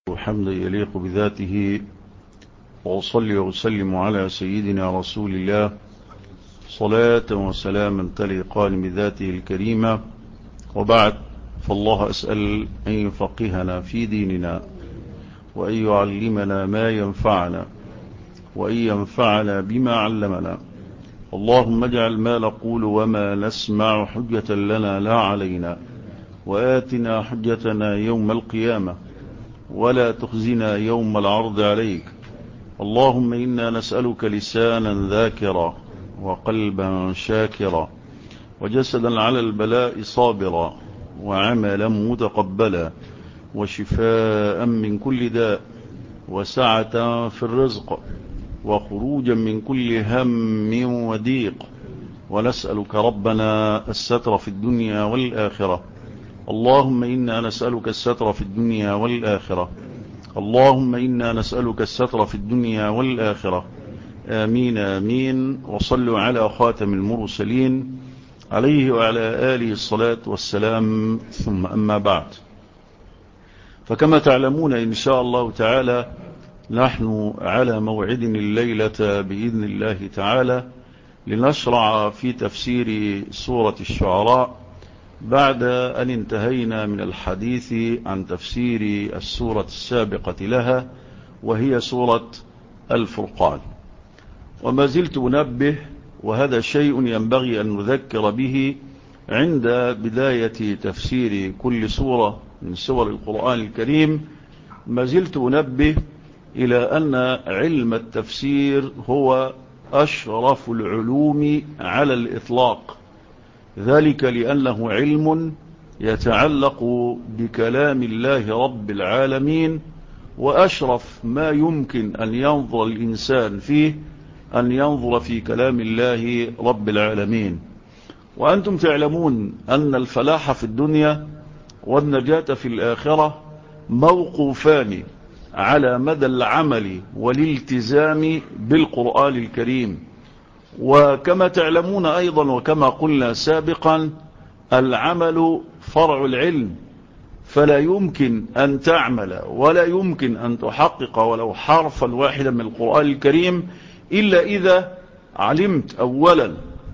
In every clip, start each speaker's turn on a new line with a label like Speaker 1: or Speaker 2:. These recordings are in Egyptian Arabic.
Speaker 1: حمد يليق بذاته وأصلي وأسلم على سيدنا رسول الله صلاة وسلاما تليقان بذاته الكريمة وبعد فالله أسأل أن يفقهنا في ديننا وأن يعلمنا ما ينفعنا وأن ينفعنا بما علمنا اللهم اجعل ما نقول وما نسمع حجة لنا لا علينا وآتنا حجتنا يوم القيامة ولا تخزنا يوم العرض عليك اللهم إنا نسألك لسانا ذاكرا وقلبا شاكرا وجسدا على البلاء صابرا وعملا متقبلا وشفاء من كل داء وسعة في الرزق وخروجا من كل هم وضيق ونسألك ربنا الستر في الدنيا والآخرة اللهم إنا نسألك الستر في الدنيا والآخرة اللهم إنا نسألك الستر في الدنيا والآخرة آمين آمين وصلوا على خاتم المرسلين عليه وعلى آله الصلاة والسلام ثم أما بعد فكما تعلمون إن شاء الله تعالى نحن على موعد الليلة بإذن الله تعالى لنشرع في تفسير سورة الشعراء بعد أن انتهينا من الحديث عن تفسير السورة السابقة لها وهي سورة الفرقان وما زلت أنبه وهذا شيء ينبغي أن نذكر به عند بداية تفسير كل سورة من سور القرآن الكريم ما زلت أنبه إلى أن علم التفسير هو أشرف العلوم على الإطلاق ذلك لأنه علم يتعلق بكلام الله رب العالمين وأشرف ما يمكن أن ينظر الإنسان فيه أن ينظر في كلام الله رب العالمين وأنتم تعلمون أن الفلاح في الدنيا والنجاة في الآخرة موقوفان على مدى العمل والالتزام بالقرآن الكريم وكما تعلمون أيضا وكما قلنا سابقا العمل فرع العلم فلا يمكن أن تعمل ولا يمكن أن تحقق ولو حرفا واحدا من القرآن الكريم إلا إذا علمت أولا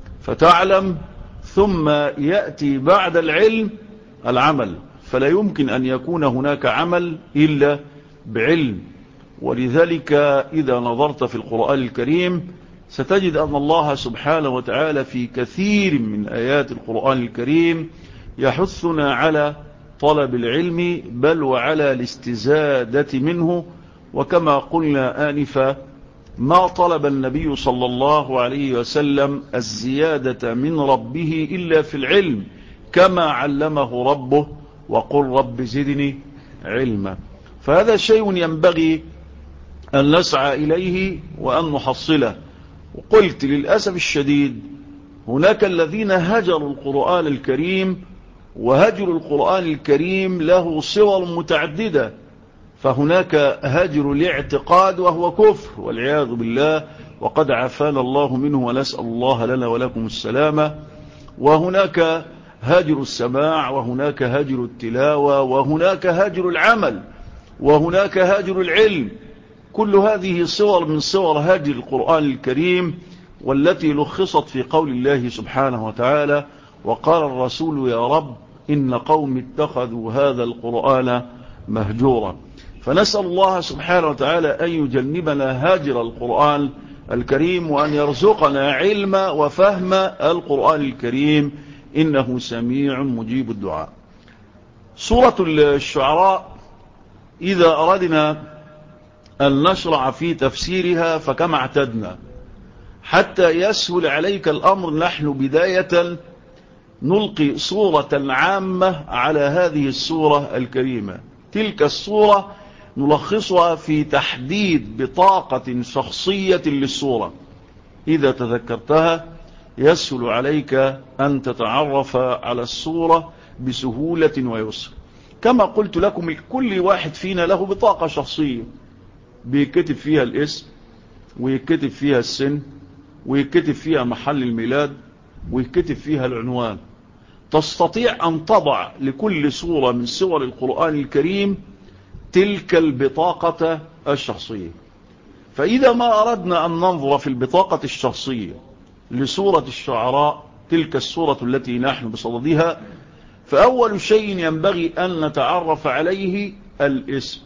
Speaker 1: فتعلم ثم يأتي بعد العلم العمل فلا يمكن أن يكون هناك عمل إلا بعلم ولذلك إذا نظرت في القرآن الكريم ستجد أن الله سبحانه وتعالى في كثير من آيات القرآن الكريم يحثنا على طلب العلم بل وعلى الاستزادة منه وكما قلنا آنفا ما طلب النبي صلى الله عليه وسلم الزيادة من ربه إلا في العلم كما علمه ربه وقل رب زدني علما فهذا شيء ينبغي أن نسعى إليه وأن نحصله وقلت للأسف الشديد هناك الذين هجروا القرآن الكريم وهجر القرآن الكريم له صور متعددة فهناك هجر الاعتقاد وهو كفر والعياذ بالله وقد عافانا الله منه ونسأل الله لنا ولكم السلامة وهناك هجر السماع وهناك هجر التلاوة وهناك هجر العمل وهناك هجر العلم كل هذه صور من صور هجر القرآن الكريم والتي لخصت في قول الله سبحانه وتعالى وقال الرسول يا رب إن قوم اتخذوا هذا القرآن مهجورا فنسأل الله سبحانه وتعالى أن يجنبنا هاجر القرآن الكريم وأن يرزقنا علم وفهم القرآن الكريم إنه سميع مجيب الدعاء سورة الشعراء إذا أردنا أن نشرع في تفسيرها فكما اعتدنا حتى يسهل عليك الأمر نحن بداية نلقي صورة عامة على هذه السورة الكريمة تلك الصورة نلخصها في تحديد بطاقة شخصية للصورة إذا تذكرتها يسهل عليك أن تتعرف على الصورة بسهولة ويسر كما قلت لكم كل واحد فينا له بطاقة شخصية بيكتب فيها الاسم ويكتب فيها السن ويكتب فيها محل الميلاد ويكتب فيها العنوان تستطيع أن تضع لكل سورة من سور القرآن الكريم تلك البطاقة الشخصية فإذا ما أردنا أن ننظر في البطاقة الشخصية لسورة الشعراء تلك السورة التي نحن بصددها فأول شيء ينبغي أن نتعرف عليه الاسم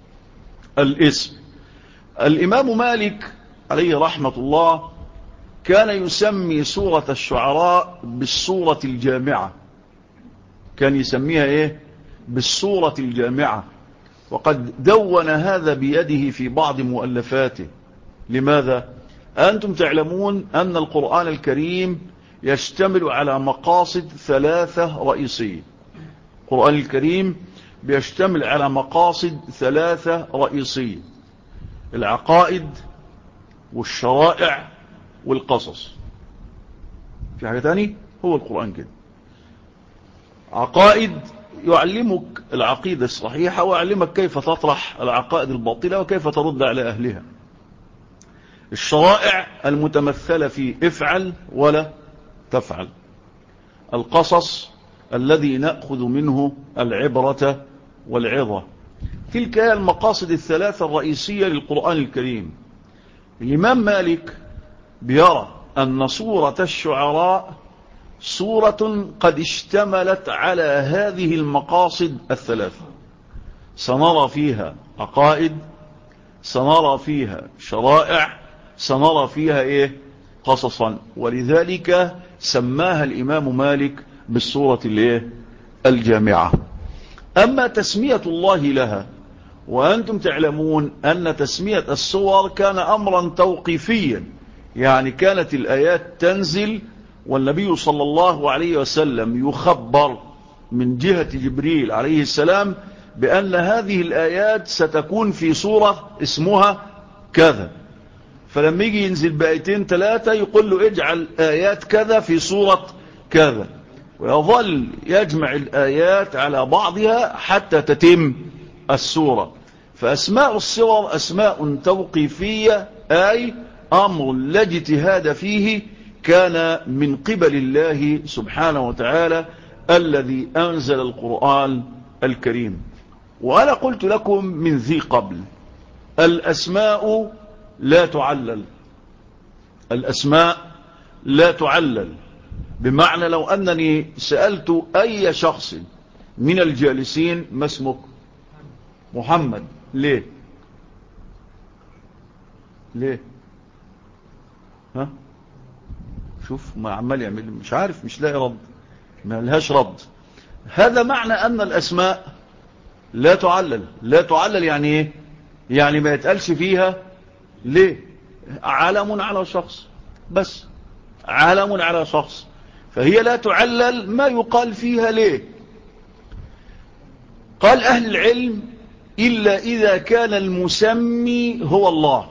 Speaker 1: الاسم الإمام مالك عليه رحمة الله كان يسمي سورة الشعراء بالسورة الجامعة كان يسميها إيه بالسورة الجامعة وقد دون هذا بيده في بعض مؤلفاته لماذا؟ أنتم تعلمون أن القرآن الكريم يشتمل على مقاصد ثلاثة رئيسية القرآن الكريم بيشتمل على مقاصد ثلاثة رئيسية العقائد والشرائع والقصص في حاجة تاني هو القرآن كده عقائد يعلمك العقيدة الصحيحة ويعلمك كيف تطرح العقائد الباطلة وكيف ترد على أهلها الشرائع المتمثلة في افعل ولا تفعل القصص الذي نأخذ منه العبرة والعظة تلك هي المقاصد الثلاثة الرئيسية للقرآن الكريم الإمام مالك بيرى أن سورة الشعراء سورة قد اشتملت على هذه المقاصد الثلاثة سنرى فيها عقائد سنرى فيها شرائع سنرى فيها ايه قصصا ولذلك سماها الامام مالك بالصورة الايه الجامعة اما تسمية الله لها وانتم تعلمون ان تسمية الصور كان امرا توقيفيا يعني كانت الايات تنزل والنبي صلى الله عليه وسلم يخبر من جهة جبريل عليه السلام بأن هذه الآيات ستكون في صورة اسمها كذا فلما يجي ينزل بآيتين ثلاثة يقول له اجعل آيات كذا في صورة كذا ويظل يجمع الآيات على بعضها حتى تتم السورة فأسماء الصور أسماء توقيفية أي أمر لا اجتهاد فيه كان من قبل الله سبحانه وتعالى الذي أنزل القرآن الكريم وأنا قلت لكم من ذي قبل الأسماء لا تعلل الأسماء لا تعلل بمعنى لو أنني سألت أي شخص من الجالسين ما اسمك محمد ليه ليه ها شوف ما عمال يعمل مش عارف مش لاقي رد ما لهاش رد هذا معنى أن الأسماء لا تعلل لا تعلل يعني ايه يعني ما يتقالش فيها ليه علم على شخص بس علم على شخص فهي لا تعلل ما يقال فيها ليه قال أهل العلم إلا إذا كان المسمي هو الله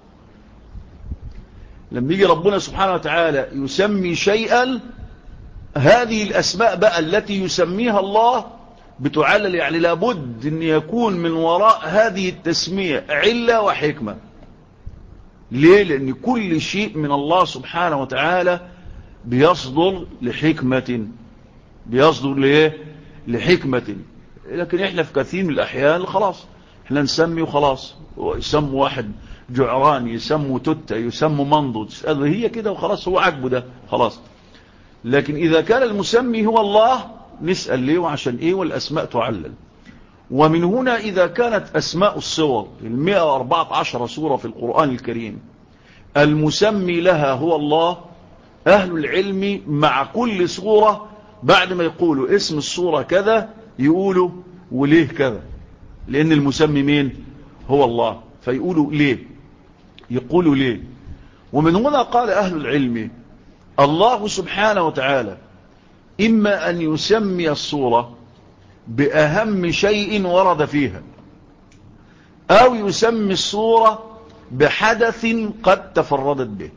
Speaker 1: لما يجي ربنا سبحانه وتعالى يسمي شيئا هذه الأسماء بقى التي يسميها الله بتعلل يعني لابد أن يكون من وراء هذه التسمية علة وحكمة ليه لأن كل شيء من الله سبحانه وتعالى بيصدر لحكمة بيصدر ليه لحكمة لكن احنا في كثير من الأحيان خلاص احنا نسمي وخلاص يسموا واحد جعران يسموا تتة يسموا منضد هي كده وخلاص هو عجبه ده خلاص لكن إذا كان المسمي هو الله نسأل ليه وعشان ايه والأسماء تعلل ومن هنا إذا كانت أسماء الصور المئة واربعة عشر سورة في القرآن الكريم المسمي لها هو الله أهل العلم مع كل سورة بعد ما يقولوا اسم السورة كذا يقولوا وليه كذا لأن المسمي مين هو الله فيقولوا ليه يقولوا ليه ومن هنا قال أهل العلم الله سبحانه وتعالى إما أن يسمي الصورة بأهم شيء ورد فيها أو يسمي الصورة بحدث قد تفردت به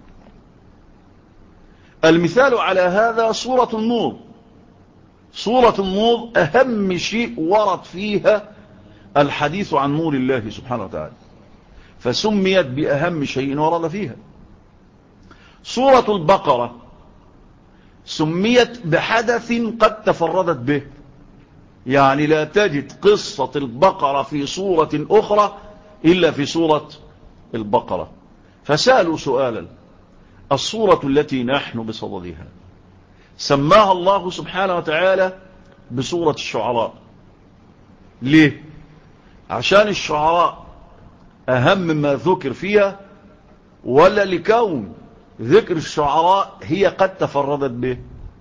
Speaker 1: المثال على هذا صورة النور صورة النور أهم شيء ورد فيها الحديث عن نور الله سبحانه وتعالى فسميت بأهم شيء ورد فيها صورة البقرة سميت بحدث قد تفردت به يعني لا تجد قصة البقرة في صورة أخرى إلا في صورة البقرة فسألوا سؤالا الصورة التي نحن بصددها سماها الله سبحانه وتعالى بصورة الشعراء ليه عشان الشعراء أهم ما ذكر فيها ولا لكون ذكر الشعراء هي قد تفردت به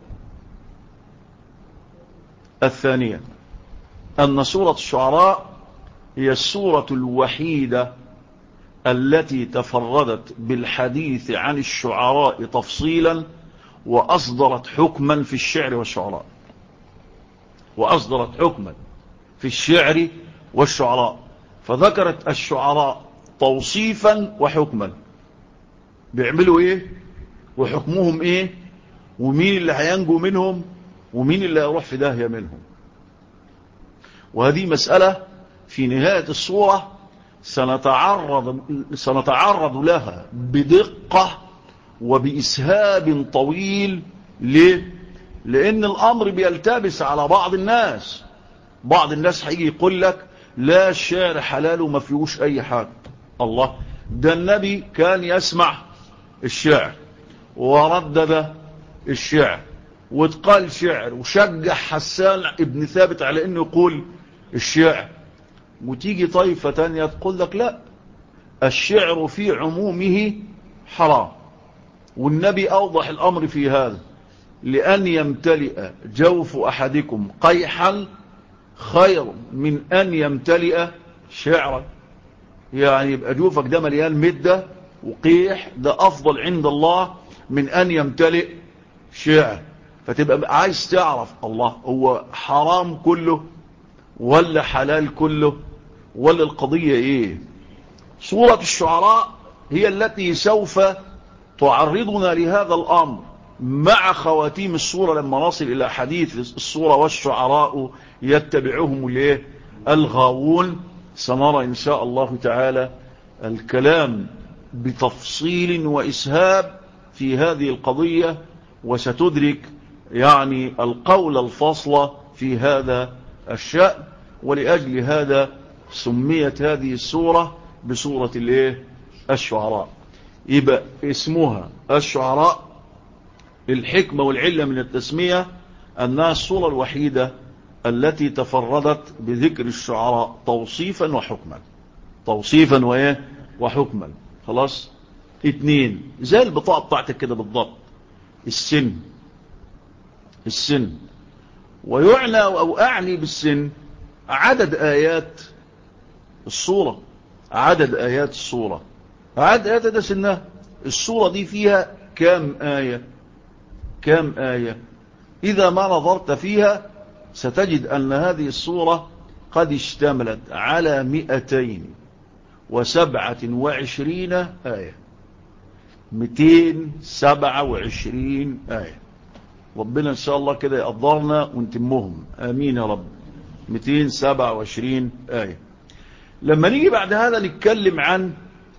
Speaker 1: الثانية أن سورة الشعراء هي السورة الوحيدة التي تفردت بالحديث عن الشعراء تفصيلا وأصدرت حكما في الشعر والشعراء وأصدرت حكما في الشعر والشعراء فذكرت الشعراء توصيفا وحكما بيعملوا ايه وحكمهم ايه ومين اللي هينجو منهم ومين اللي هيروح في داهية منهم وهذه مسألة في نهاية الصورة سنتعرض, سنتعرض لها بدقة وبإسهاب طويل ليه؟ لأن الأمر بيلتبس على بعض الناس بعض الناس هيجي يقول لك لا الشعر حلال وما فيهوش أي حاجة الله ده النبي كان يسمع الشعر وردد الشعر واتقال شعر وشجع حسان ابن ثابت على انه يقول الشعر وتيجي طائفة تانية تقول لك لا الشعر في عمومه حرام والنبي أوضح الأمر في هذا لأن يمتلئ جوف أحدكم قيحا خير من أن يمتلئ شعرا يعني يبقى جوفك ده مليان مدة وقيح ده أفضل عند الله من أن يمتلئ شعر فتبقى عايز تعرف الله هو حرام كله ولا حلال كله ولا القضية ايه سورة الشعراء هي التي سوف تعرضنا لهذا الأمر مع خواتيم الصورة لما نصل إلى حديث الصورة والشعراء يتبعهم الايه الغاوون سنرى إن شاء الله تعالى الكلام بتفصيل وإسهاب في هذه القضية وستدرك يعني القول الفصل في هذا الشأن ولأجل هذا سميت هذه السورة بسورة الايه الشعراء يبقى اسمها الشعراء الحكمة والعلة من التسمية أنها الصورة الوحيدة التي تفردت بذكر الشعراء توصيفا وحكما توصيفا وإيه وحكما خلاص اتنين زي البطاقة بتاعتك كده بالضبط السن السن ويعنى أو أعني بالسن عدد آيات الصورة عدد آيات الصورة عدد آيات ده سنها الصورة دي فيها كام آية كام آية إذا ما نظرت فيها ستجد أن هذه الصورة قد اشتملت على مئتين وسبعة وعشرين آية مئتين سبعة وعشرين آية ربنا إن شاء الله كده يقدرنا ونتمهم آمين يا رب 227 آية لما نيجي بعد هذا نتكلم عن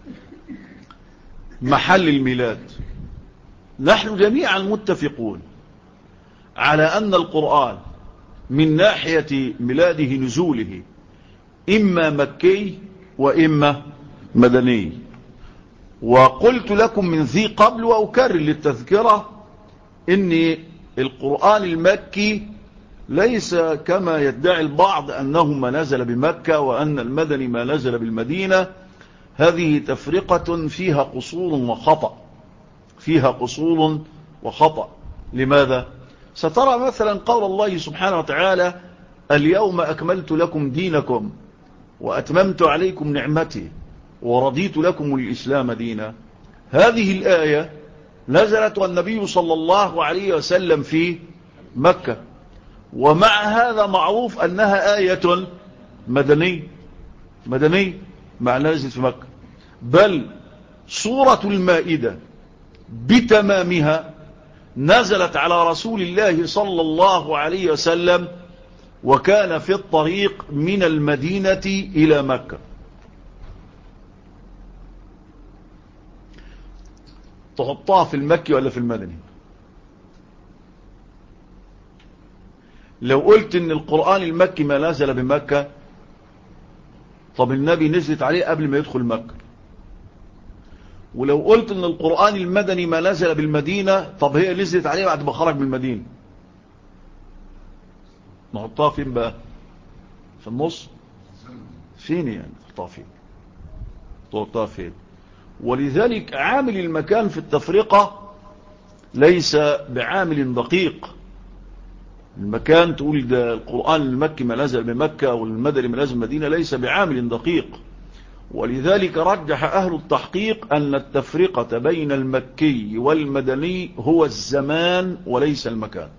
Speaker 1: محل الميلاد نحن جميعا متفقون على أن القرآن من ناحية ميلاده نزوله إما مكي وإما مدني وقلت لكم من ذي قبل وأكرر للتذكرة إن القرآن المكي ليس كما يدعي البعض أنه ما نزل بمكة وأن المدني ما نزل بالمدينة هذه تفرقة فيها قصور وخطأ فيها قصور وخطأ لماذا؟ سترى مثلا قول الله سبحانه وتعالى اليوم أكملت لكم دينكم وأتممت عليكم نعمتي ورضيت لكم الإسلام دينا هذه الآية نزلت والنبي صلى الله عليه وسلم في مكة ومع هذا معروف أنها آية مدنية مدنية مع نازل في مكة بل سورة المائدة بتمامها نزلت على رسول الله صلى الله عليه وسلم وكان في الطريق من المدينة إلى مكة تحطها في المكي ولا في المدني لو قلت ان القرآن المكي ما نزل بمكة طب النبي نزلت عليه قبل ما يدخل مكة ولو قلت ان القرآن المدني ما نزل بالمدينة طب هي نزلت عليه بعد ما خرج من المدينة نحطها فين بقى في النص فين يعني تحطها فين تحطها فين ولذلك عامل المكان في التفرقة ليس بعامل دقيق المكان تقول ده القرآن المكي ما نزل بمكة أو المدني ما نزل المدينة ليس بعامل دقيق ولذلك رجح أهل التحقيق أن التفرقة بين المكي والمدني هو الزمان وليس المكان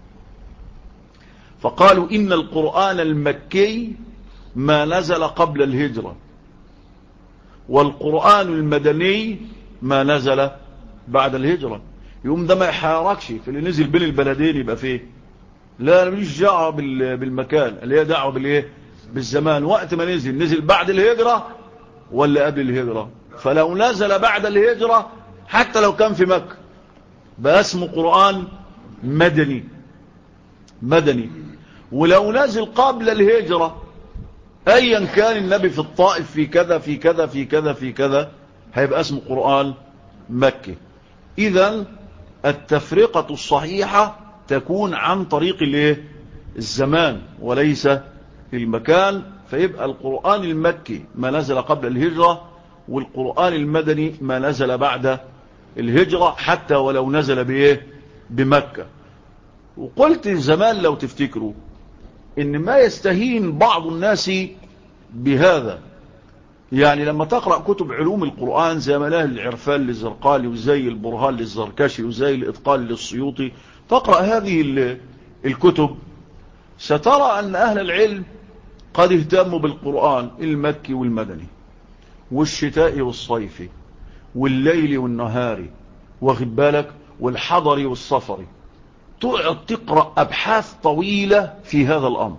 Speaker 1: فقالوا إن القرآن المكي ما نزل قبل الهجرة والقرآن المدني ما نزل بعد الهجرة يوم ده ما يحاركش في اللي نزل بين البلدين يبقى فيه لا مش دعوه بالمكان اللي هي دعوه بالايه بالزمان وقت ما نزل نزل بعد الهجرة ولا قبل الهجرة فلو نزل بعد الهجرة حتى لو كان في مكة بقى اسمه قرآن مدني مدني ولو نزل قبل الهجرة ايا كان النبي في الطائف في كذا في كذا في كذا في كذا هيبقى اسمه قرآن مكي اذا التفرقة الصحيحة تكون عن طريق الايه الزمان وليس المكان فيبقى القرآن المكي ما نزل قبل الهجرة والقرآن المدني ما نزل بعد الهجرة حتى ولو نزل بايه بمكة وقلت زمان لو تفتكروا ان ما يستهين بعض الناس بهذا يعني لما تقرأ كتب علوم القرآن زي مناهل العرفان للزرقالي وزي البرهان للزركشي وزي الإتقان للسيوطي تقرأ هذه الكتب سترى أن أهل العلم قد اهتموا بالقرآن المكي والمدني والشتاء والصيف والليل والنهار واخد بالك والحضر والسفر تقعد تقرأ أبحاث طويلة في هذا الأمر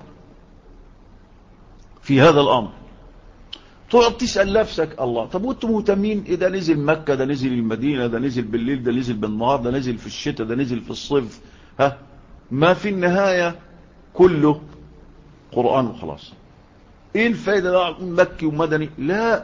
Speaker 1: في هذا الأمر تقعد تسأل نفسك الله طب وانتم مهتمين إذا نزل مكة ده نزل المدينة ده نزل بالليل ده نزل بالنهار ده نزل في الشتاء ده نزل في الصيف ها ما في النهاية كله قرآن وخلاص ايه الفايدة ده مكي ومدني لا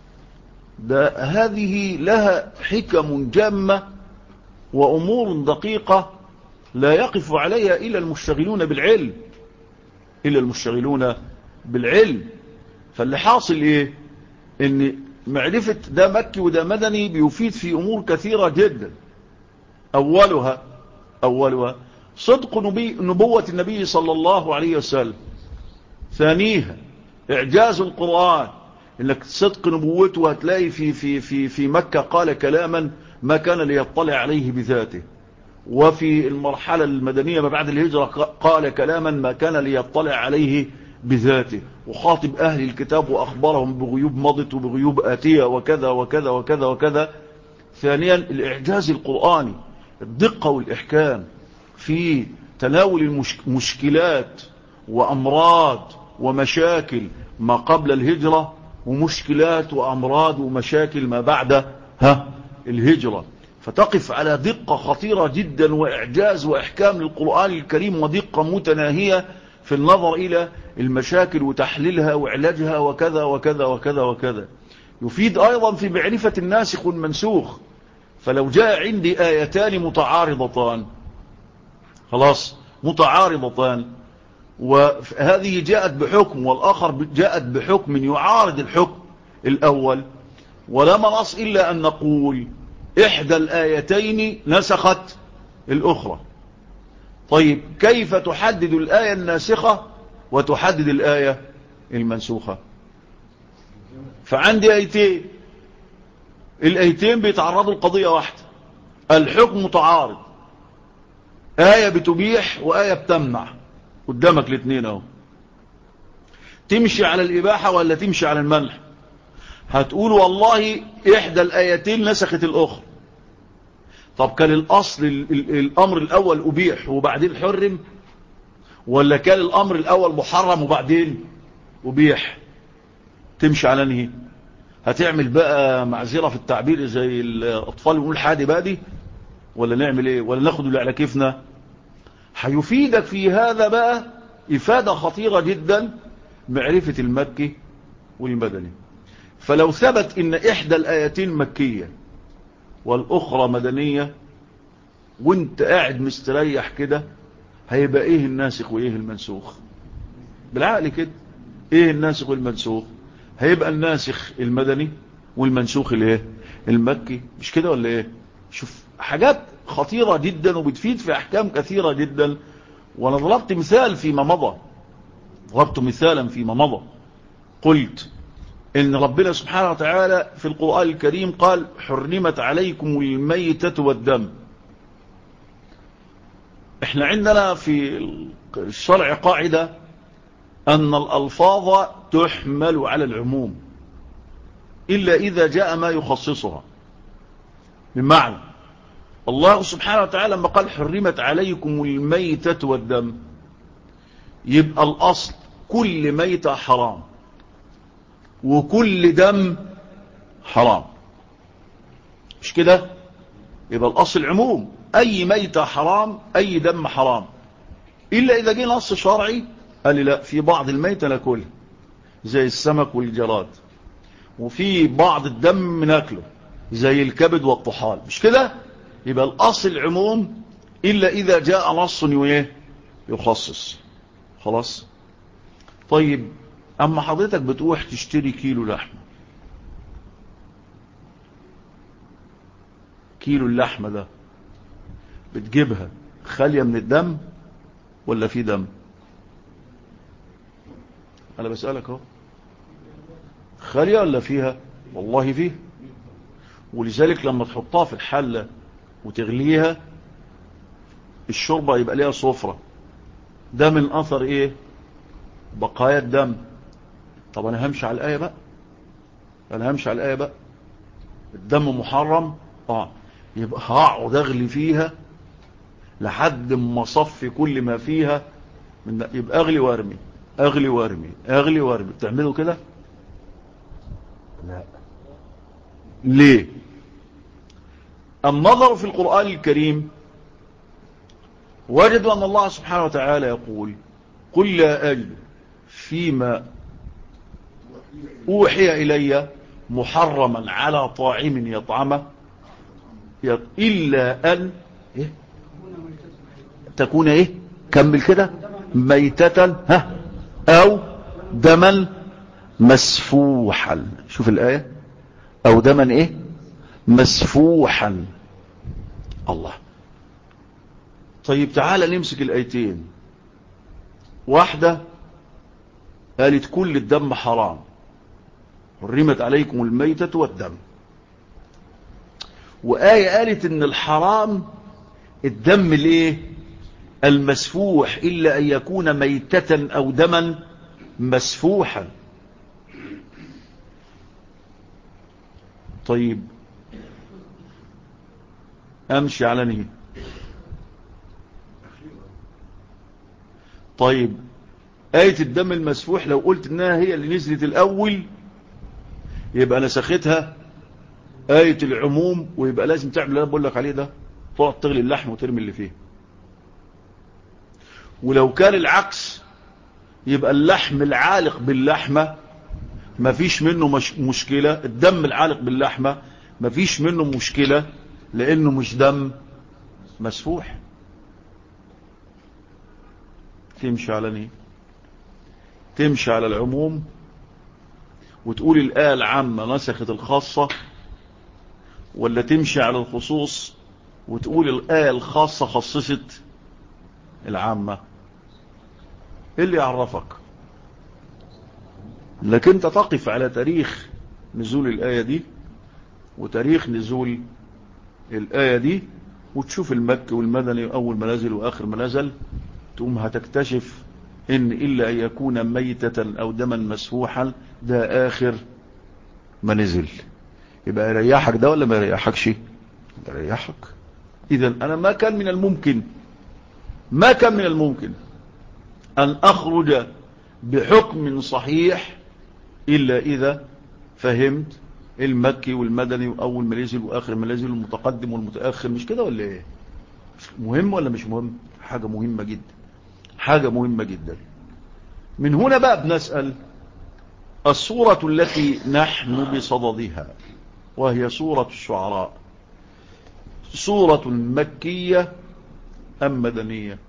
Speaker 1: ده هذه لها حكم جامة وأمور دقيقة لا يقف عليها إلا المشتغلون بالعلم إلا المشتغلون بالعلم فاللي حاصل إيه إن معرفة ده مكي وده مدني بيفيد في أمور كثيرة جدا أولها أولها صدق نبي نبوة النبي صلى الله عليه وسلم ثانيها إعجاز القرآن إنك صدق نبوته هتلاقي في, في, في, في مكة قال كلاما ما كان ليطلع عليه بذاته وفي المرحلة المدنية ما بعد الهجرة قال كلاما ما كان ليطلع عليه بذاته وخاطب أهل الكتاب وأخبرهم بغيوب مضت وبغيوب آتية وكذا وكذا وكذا وكذا ثانيا الإعجاز القرآني الدقة والإحكام في تناول المشكلات وأمراض ومشاكل ما قبل الهجرة ومشكلات وأمراض ومشاكل ما بعد ها الهجرة فتقف على دقة خطيرة جدا وإعجاز وإحكام للقرآن الكريم ودقة متناهية في النظر إلى المشاكل وتحليلها وعلاجها وكذا وكذا وكذا وكذا يفيد أيضا في معرفة الناسخ والمنسوخ فلو جاء عندي آيتان متعارضتان خلاص متعارضتان وهذه جاءت بحكم والآخر جاءت بحكم يعارض الحكم الأول ولما نص إلا أن نقول إحدى الآيتين نسخت الأخرى طيب كيف تحدد الآية الناسخة وتحدد الآية المنسوخة فعندي آيتين الآيتين بيتعرضوا لقضية واحدة الحكم متعارض آية بتبيح وآية بتمنع قدامك الاثنين اهو تمشي على الإباحة ولا تمشي على المنع هتقول والله إحدى الآيتين نسخت الأخرى طب كان الأصل الأمر الأول أبيح وبعدين حرم ولا كان الأمر الأول محرم وبعدين أبيح تمشي على نهي هتعمل بقى معذرة في التعبير زي الأطفال يقول حادي بادي ولا نعمل ايه ولا ناخد اللي على كيفنا هيفيدك في هذا بقى إفادة خطيرة جدا معرفة المكي والمدني فلو ثبت إن إحدى الآيتين مكية والأخرى مدنية وانت قاعد مستريح كده هيبقى ايه الناسخ وايه المنسوخ بالعقل كده ايه الناسخ والمنسوخ هيبقى الناسخ المدني والمنسوخ الايه المكي مش كده ولا ايه شوف حاجات خطيرة جدا وبتفيد في احكام كثيرة جدا وانا ضربت مثال فيما مضى ضربت مثالا فيما مضى قلت ان ربنا سبحانه وتعالى في القرآن الكريم قال حرمت عليكم الميتة والدم احنا عندنا في الشرع قاعدة ان الالفاظ تحمل على العموم الا اذا جاء ما يخصصها بمعنى الله سبحانه وتعالى لما قال حرمت عليكم الميتة والدم يبقى الاصل كل ميتة حرام وكل دم حرام مش كده يبقى الاصل عموم اي ميتة حرام اي دم حرام الا اذا جه نص شرعي قال لي لا في بعض الميتة ناكلها زي السمك والجراد وفي بعض الدم ناكله زي الكبد والطحال مش كده يبقى الاصل عموم الا اذا جاء نص يخصص خلاص طيب اما حضرتك بتروح تشتري كيلو لحمه كيلو اللحمه ده بتجيبها خالية من الدم ولا في دم انا بسألك اهو خالية ولا فيها والله فيه ولذلك لما تحطها في الحلة وتغليها الشوربة يبقى ليها صفرة ده من اثر ايه بقايا الدم طب انا همشي على الايه بقى انا همشي على الايه بقى الدم محرم اه يبقى هقعد اغلي فيها لحد ما صفي كل ما فيها من يبقى اغلي وارمي اغلي وارمي اغلي وارمي بتعملوا كده لا ليه النظر في القرآن الكريم وجدوا أن الله سبحانه وتعالى يقول قل لا أجد فيما أوحي إلي محرما على طاعم يطعمه إلا أن إيه؟ تكون إيه كمل كده ميتة ها أو دما مسفوحا شوف الآية أو دما إيه مسفوحا الله طيب تعالى نمسك الآيتين واحدة قالت كل الدم حرام حرمت عليكم الميتة والدم وآية قالت ان الحرام الدم الايه المسفوح إلا أن يكون ميتة أو دما مسفوحا طيب أمشي على نهي طيب آية الدم المسفوح لو قلت انها هي اللي نزلت الأول يبقى نسختها آية العموم ويبقى لازم تعمل اللي انا بقول لك عليه ده تقعد تغلي اللحم وترمي اللي فيه ولو كان العكس يبقى اللحم العالق باللحمة مفيش منه مش مشكلة الدم العالق باللحمة مفيش منه مشكلة لأنه مش دم مسفوح تمشي على نيه تمشي على العموم وتقول الآية العامة نسخت الخاصة ولا تمشي على الخصوص وتقول الآية الخاصة خصصت العامة ايه اللي يعرفك لكن انت تقف على تاريخ نزول الآية دي وتاريخ نزول الآية دي وتشوف المكي والمدني أول ما نزل وآخر ما نزل تقوم هتكتشف إن إلا أن يكون ميتة أو دما مسفوحا ده آخر ما نزل يبقى يريحك ده ولا ما يريحكش يريحك إذا أنا ما كان من الممكن ما كان من الممكن أن أخرج بحكم صحيح إلا إذا فهمت المكي والمدني وأول ما نزل وآخر ما نزل والمتقدم والمتأخر مش كده ولا إيه مهم ولا مش مهم حاجة مهمة جدا حاجة مهمة جدا من هنا بقى بنسأل الصورة التي نحن بصددها وهي سورة الشعراء سورة مكية أم مدنية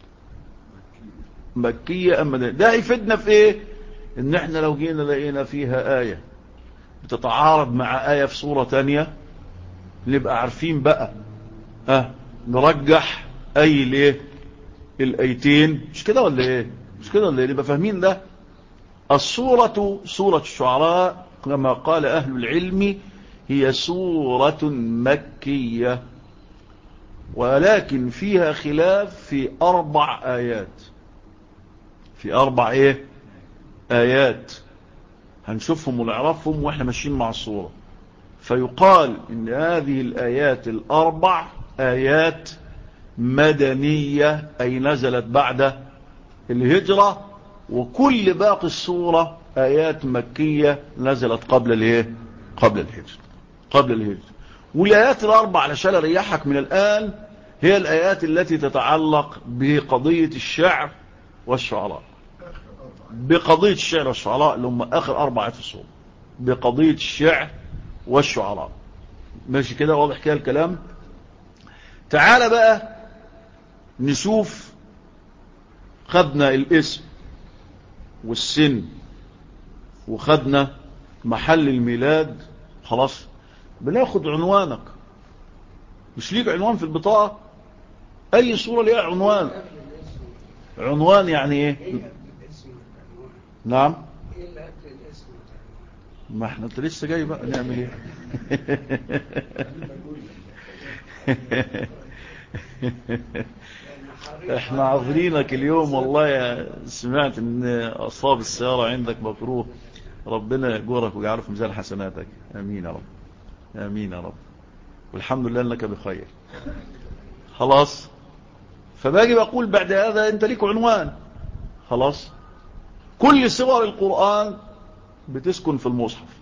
Speaker 1: مكية أم مدنية ده يفيدنا في ايه ان احنا لو جينا لقينا فيها آية بتتعارض مع آية في سورة تانية نبقى عارفين بقى ها نرجح اي الايه الايتين مش كده ولا ايه مش كده ولا ايه نبقى فاهمين ده السورة سورة الشعراء كما قال اهل العلم هي سورة مكية ولكن فيها خلاف في اربع ايات في اربع ايه ايات هنشوفهم ونعرفهم واحنا ماشيين مع الصورة فيقال ان هذه الايات الاربع ايات مدنية اي نزلت بعد الهجرة وكل باقي الصورة ايات مكية نزلت قبل الايه قبل الهجرة قبل الهجرة والايات الاربع علشان اريحك من الان هي الايات التي تتعلق بقضية الشعر والشعراء بقضية الشعر والشعراء اللي هم اخر اربعة في الصورة بقضية الشعر والشعراء ماشي كده واضح كده الكلام تعال بقى نشوف خدنا الاسم والسن وخدنا محل الميلاد خلاص بناخد عنوانك مش ليك عنوان في البطاقة اي صورة ليها عنوان عنوان يعني ايه نعم ما احنا انت لسه جاي بقى نعمل ايه احنا عاذرينك اليوم والله يا سمعت ان اصاب السيارة عندك مكروه ربنا يجورك ويجعله في ميزان حسناتك امين يا رب امين يا رب والحمد لله انك بخير خلاص فباجي بقول بعد هذا انت ليك عنوان خلاص كل صور القرآن بتسكن في المصحف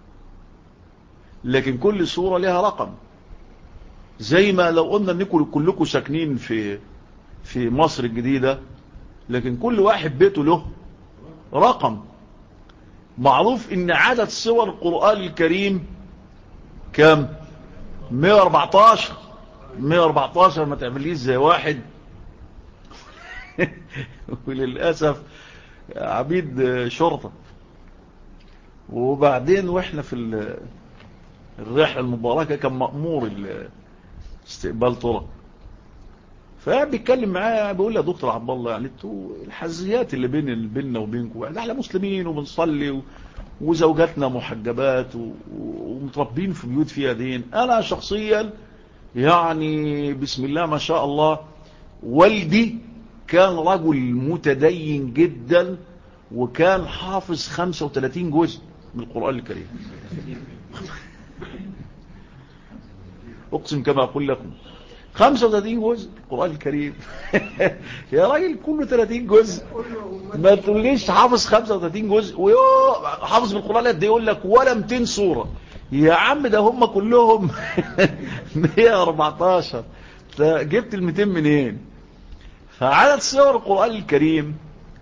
Speaker 1: لكن كل صورة لها رقم زي ما لو قلنا انكم كلكم ساكنين في في مصر الجديدة لكن كل واحد بيته له رقم معروف ان عدد صور القرآن الكريم كم 114 114 ما تعمليش زي واحد وللأسف عبيد شرطة وبعدين واحنا في الرحلة المباركة كان مأمور استقبال طرق فبيتكلم معايا بيقول لي يا دكتور عبد الله يعني انتوا الحزيات اللي بين بيننا وبينكم يعني احنا مسلمين وبنصلي و... وزوجاتنا محجبات و... ومتربين في بيوت فيها دين انا شخصيا يعني بسم الله ما شاء الله والدي كان رجل متدين جدا وكان حافظ 35 جزء من القرآن الكريم اقسم كما اقول لكم 35 جزء القرآن الكريم يا راجل كله 30 جزء ما تقوليش حافظ 35 جزء وحافظ من القرآن قد يقول لك ولا 200 سورة يا عم ده هم كلهم 114 جبت ال 200 منين فعدد سور القرآن الكريم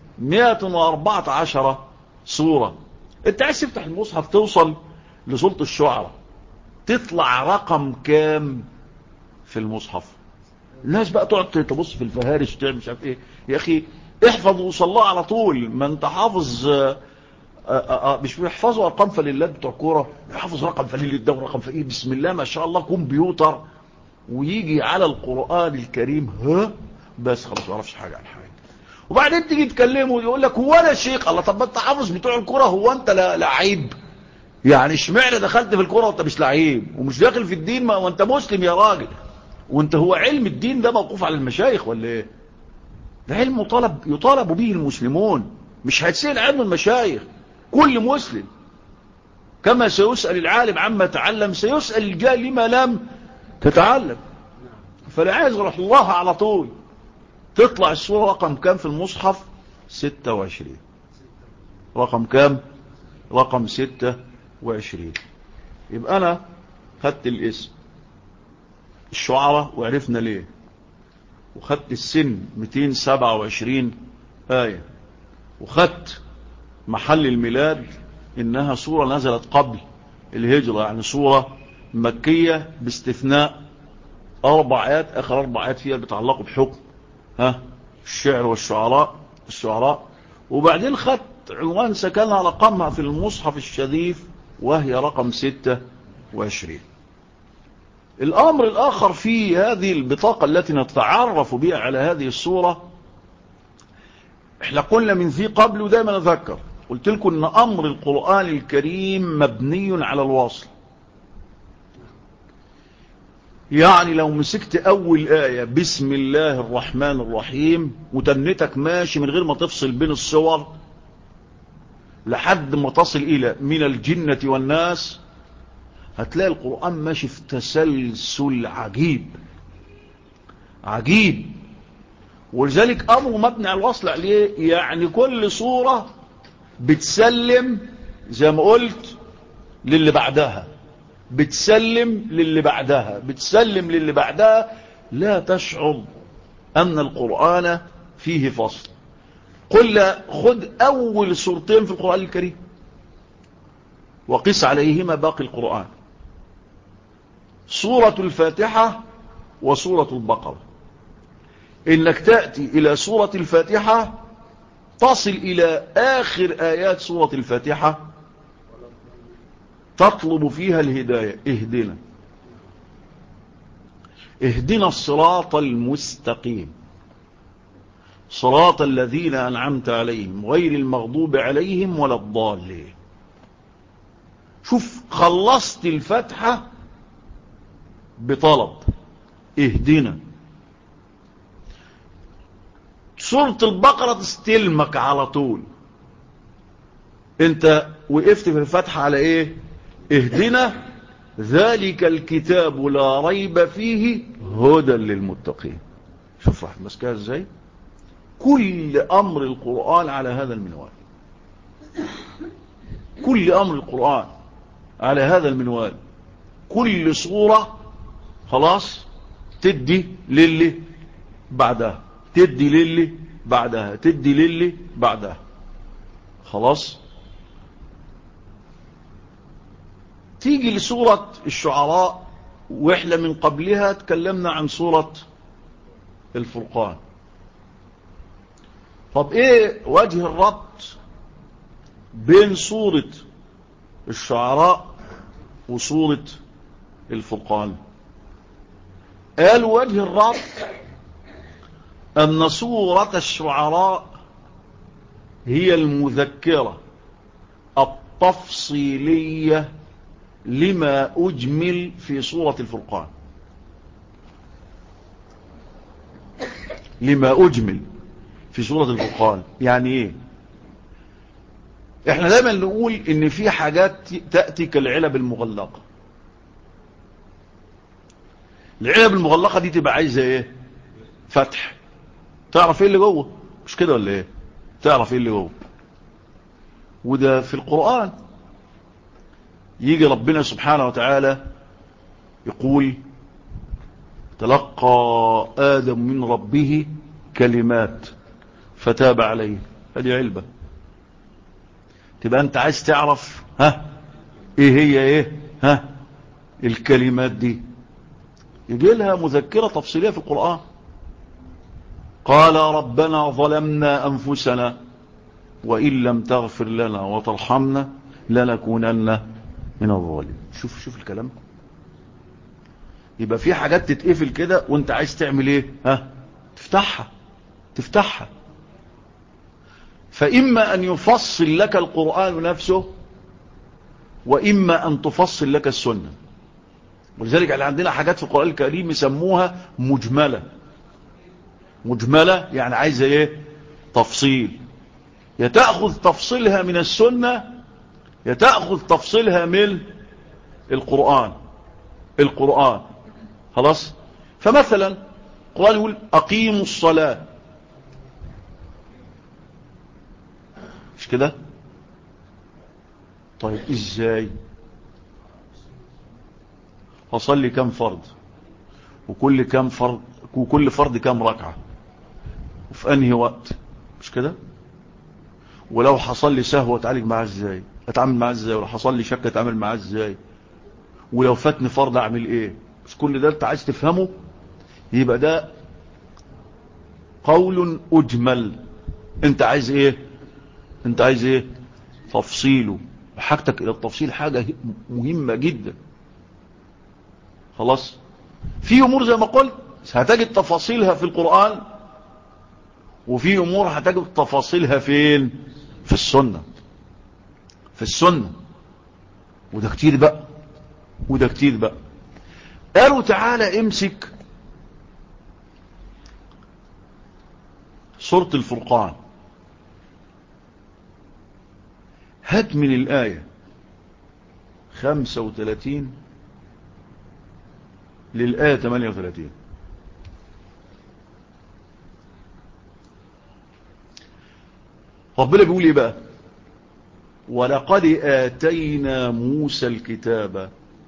Speaker 1: 114 سورة انت عايز تفتح المصحف توصل لسورة الشعراء تطلع رقم كام في المصحف الناس بقى تقعد تبص في الفهارس تعمل مش عارف ايه يا اخي احفظ وصلاه على طول ما انت حافظ آآ آآ مش بيحفظوا ارقام فليلات بتوع كوره يحفظ رقم فليل ده ورقم فليل بسم الله ما شاء الله كمبيوتر ويجي على القرآن الكريم ها بس خلاص ما يعرفش حاجه عن حاجه وبعدين تيجي تكلمه ويقول لك هو انا شيخ الله طب انت حافظ بتوع الكوره هو انت لعيب يعني اشمعنى دخلت في الكوره وانت مش لعيب ومش داخل في الدين ما وانت مسلم يا راجل وانت هو علم الدين ده موقوف على المشايخ ولا ايه ده علم يطالب يطالب به المسلمون مش هيتسال عنه المشايخ كل مسلم كما سيسأل العالم عما تعلم سيسأل الجاهل لما لم تتعلم فلا عايز روح الله على طول تطلع الصورة رقم كام في المصحف 26 رقم كام رقم 26 يبقى انا خدت الاسم الشعراء وعرفنا ليه وخدت السن 227 آية وخدت محل الميلاد إنها سورة نزلت قبل الهجرة يعني سورة مكية باستثناء أربع آيات آخر أربع آيات فيها بتعلقوا بحكم ها الشعر والشعراء الشعراء وبعدين خدت عنوان سكنها رقمها في المصحف الشريف وهي رقم 26 الأمر الآخر في هذه البطاقة التي نتعرف بها على هذه الصورة احنا قلنا من ذي قبل ودائما نذكر قلت لكم ان أمر القرآن الكريم مبني على الواصل يعني لو مسكت أول آية بسم الله الرحمن الرحيم وتنتك ماشي من غير ما تفصل بين الصور لحد ما تصل إلى من الجنة والناس هتلاقي القرآن ماشي في تسلسل عجيب عجيب ولذلك أمره مبني على الوصل عليه يعني كل صورة بتسلم زي ما قلت للي بعدها بتسلم للي بعدها بتسلم للي بعدها لا تشعر أن القرآن فيه فصل قل خد أول سورتين في القرآن الكريم وقس عليهما باقي القرآن سورة الفاتحة وسورة البقرة إنك تأتي إلى سورة الفاتحة تصل إلى آخر آيات سورة الفاتحة تطلب فيها الهداية اهدنا اهدنا الصراط المستقيم صراط الذين أنعمت عليهم غير المغضوب عليهم ولا الضالين شوف خلصت الفتحة بطلب اهدنا سورة البقرة تستلمك على طول انت وقفت في الفتحة على ايه اهدنا ذلك الكتاب لا ريب فيه هدى للمتقين شوف راح مسكها ازاي كل امر القرآن على هذا المنوال كل امر القرآن على هذا المنوال كل صورة خلاص تدي للي بعدها تدي للي بعدها تدي للي بعدها خلاص تيجي لسورة الشعراء واحنا من قبلها تكلمنا عن سورة الفرقان طب ايه وجه الربط بين سورة الشعراء وسورة الفرقان قال وجه الربط أن سورة الشعراء هي المذكرة التفصيلية لما أجمل في سورة الفرقان لما أجمل في سورة الفرقان يعني ايه احنا دايما نقول ان في حاجات تأتي كالعلب المغلقة العلب المغلقة دي تبقى عايزة ايه فتح تعرف ايه اللي جوه مش كده ولا ايه تعرف ايه اللي جوه وده في القرآن يجي ربنا سبحانه وتعالى يقول تلقى آدم من ربه كلمات فتاب عليه هذه علبة تبقى انت عايز تعرف ها ايه هي ايه ها الكلمات دي يجي لها مذكرة تفصيلية في القرآن قال ربنا ظلمنا أنفسنا وإن لم تغفر لنا وترحمنا لنكونن من الظالمين شوف شوف الكلام يبقى في حاجات تتقفل كده وانت عايز تعمل ايه ها تفتحها تفتحها فإما أن يفصل لك القرآن نفسه وإما أن تفصل لك السنة ولذلك احنا عندنا حاجات في القرآن الكريم يسموها مجملة مجملة يعني عايزة ايه تفصيل يتأخذ تفصيلها من السنة يتأخذ تفصيلها من القرآن القرآن خلاص فمثلا القرآن يقول أقيموا الصلاة مش كده طيب ازاي هصلي كم فرض وكل كم فرض وكل فرد كام ركعة وفي انهي وقت مش كده ولو حصل لي سهو اتعالج معاه ازاي اتعامل معاه ازاي ولو حصل لي شك اتعامل معاه ازاي ولو فاتني فرض اعمل ايه مش كل ده انت عايز تفهمه يبقى ده قول اجمل انت عايز ايه انت عايز ايه تفصيله حاجتك الى التفصيل حاجة مهمة جدا خلاص في امور زي ما قلت هتجد تفاصيلها في القرآن وفي امور هتجد تفاصيلها فين في السنة في السنة وده كتير بقى وده كتير بقى قالوا تعالى امسك سورة الفرقان هات من الآية خمسة وثلاثين للآية ثمانية وثلاثين ربنا بيقول ايه بقى ولقد آتينا موسى الكتاب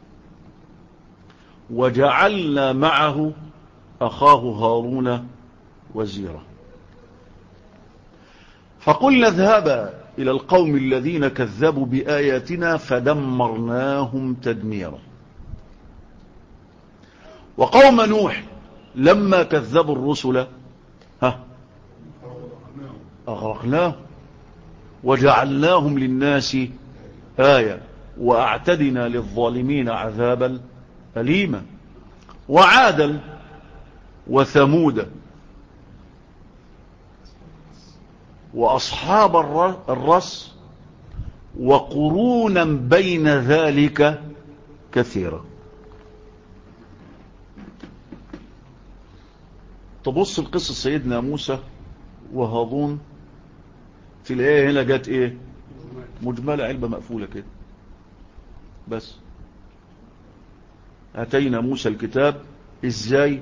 Speaker 1: وجعلنا معه أخاه هارون وزيرا فقلنا اذهبا إلى القوم الذين كذبوا بآياتنا فدمرناهم تدميرا وقوم نوح لما كذبوا الرسل ها أغرقناهم وجعلناهم للناس آية وأعتدنا للظالمين عذابا أليما وعادا وثمودا وأصحاب الرس وقرونا بين ذلك كثيرا تبص القصة سيدنا موسى وهاضون في الآية هنا جت ايه مجملة علبة مقفولة كده بس أتينا موسى الكتاب ازاي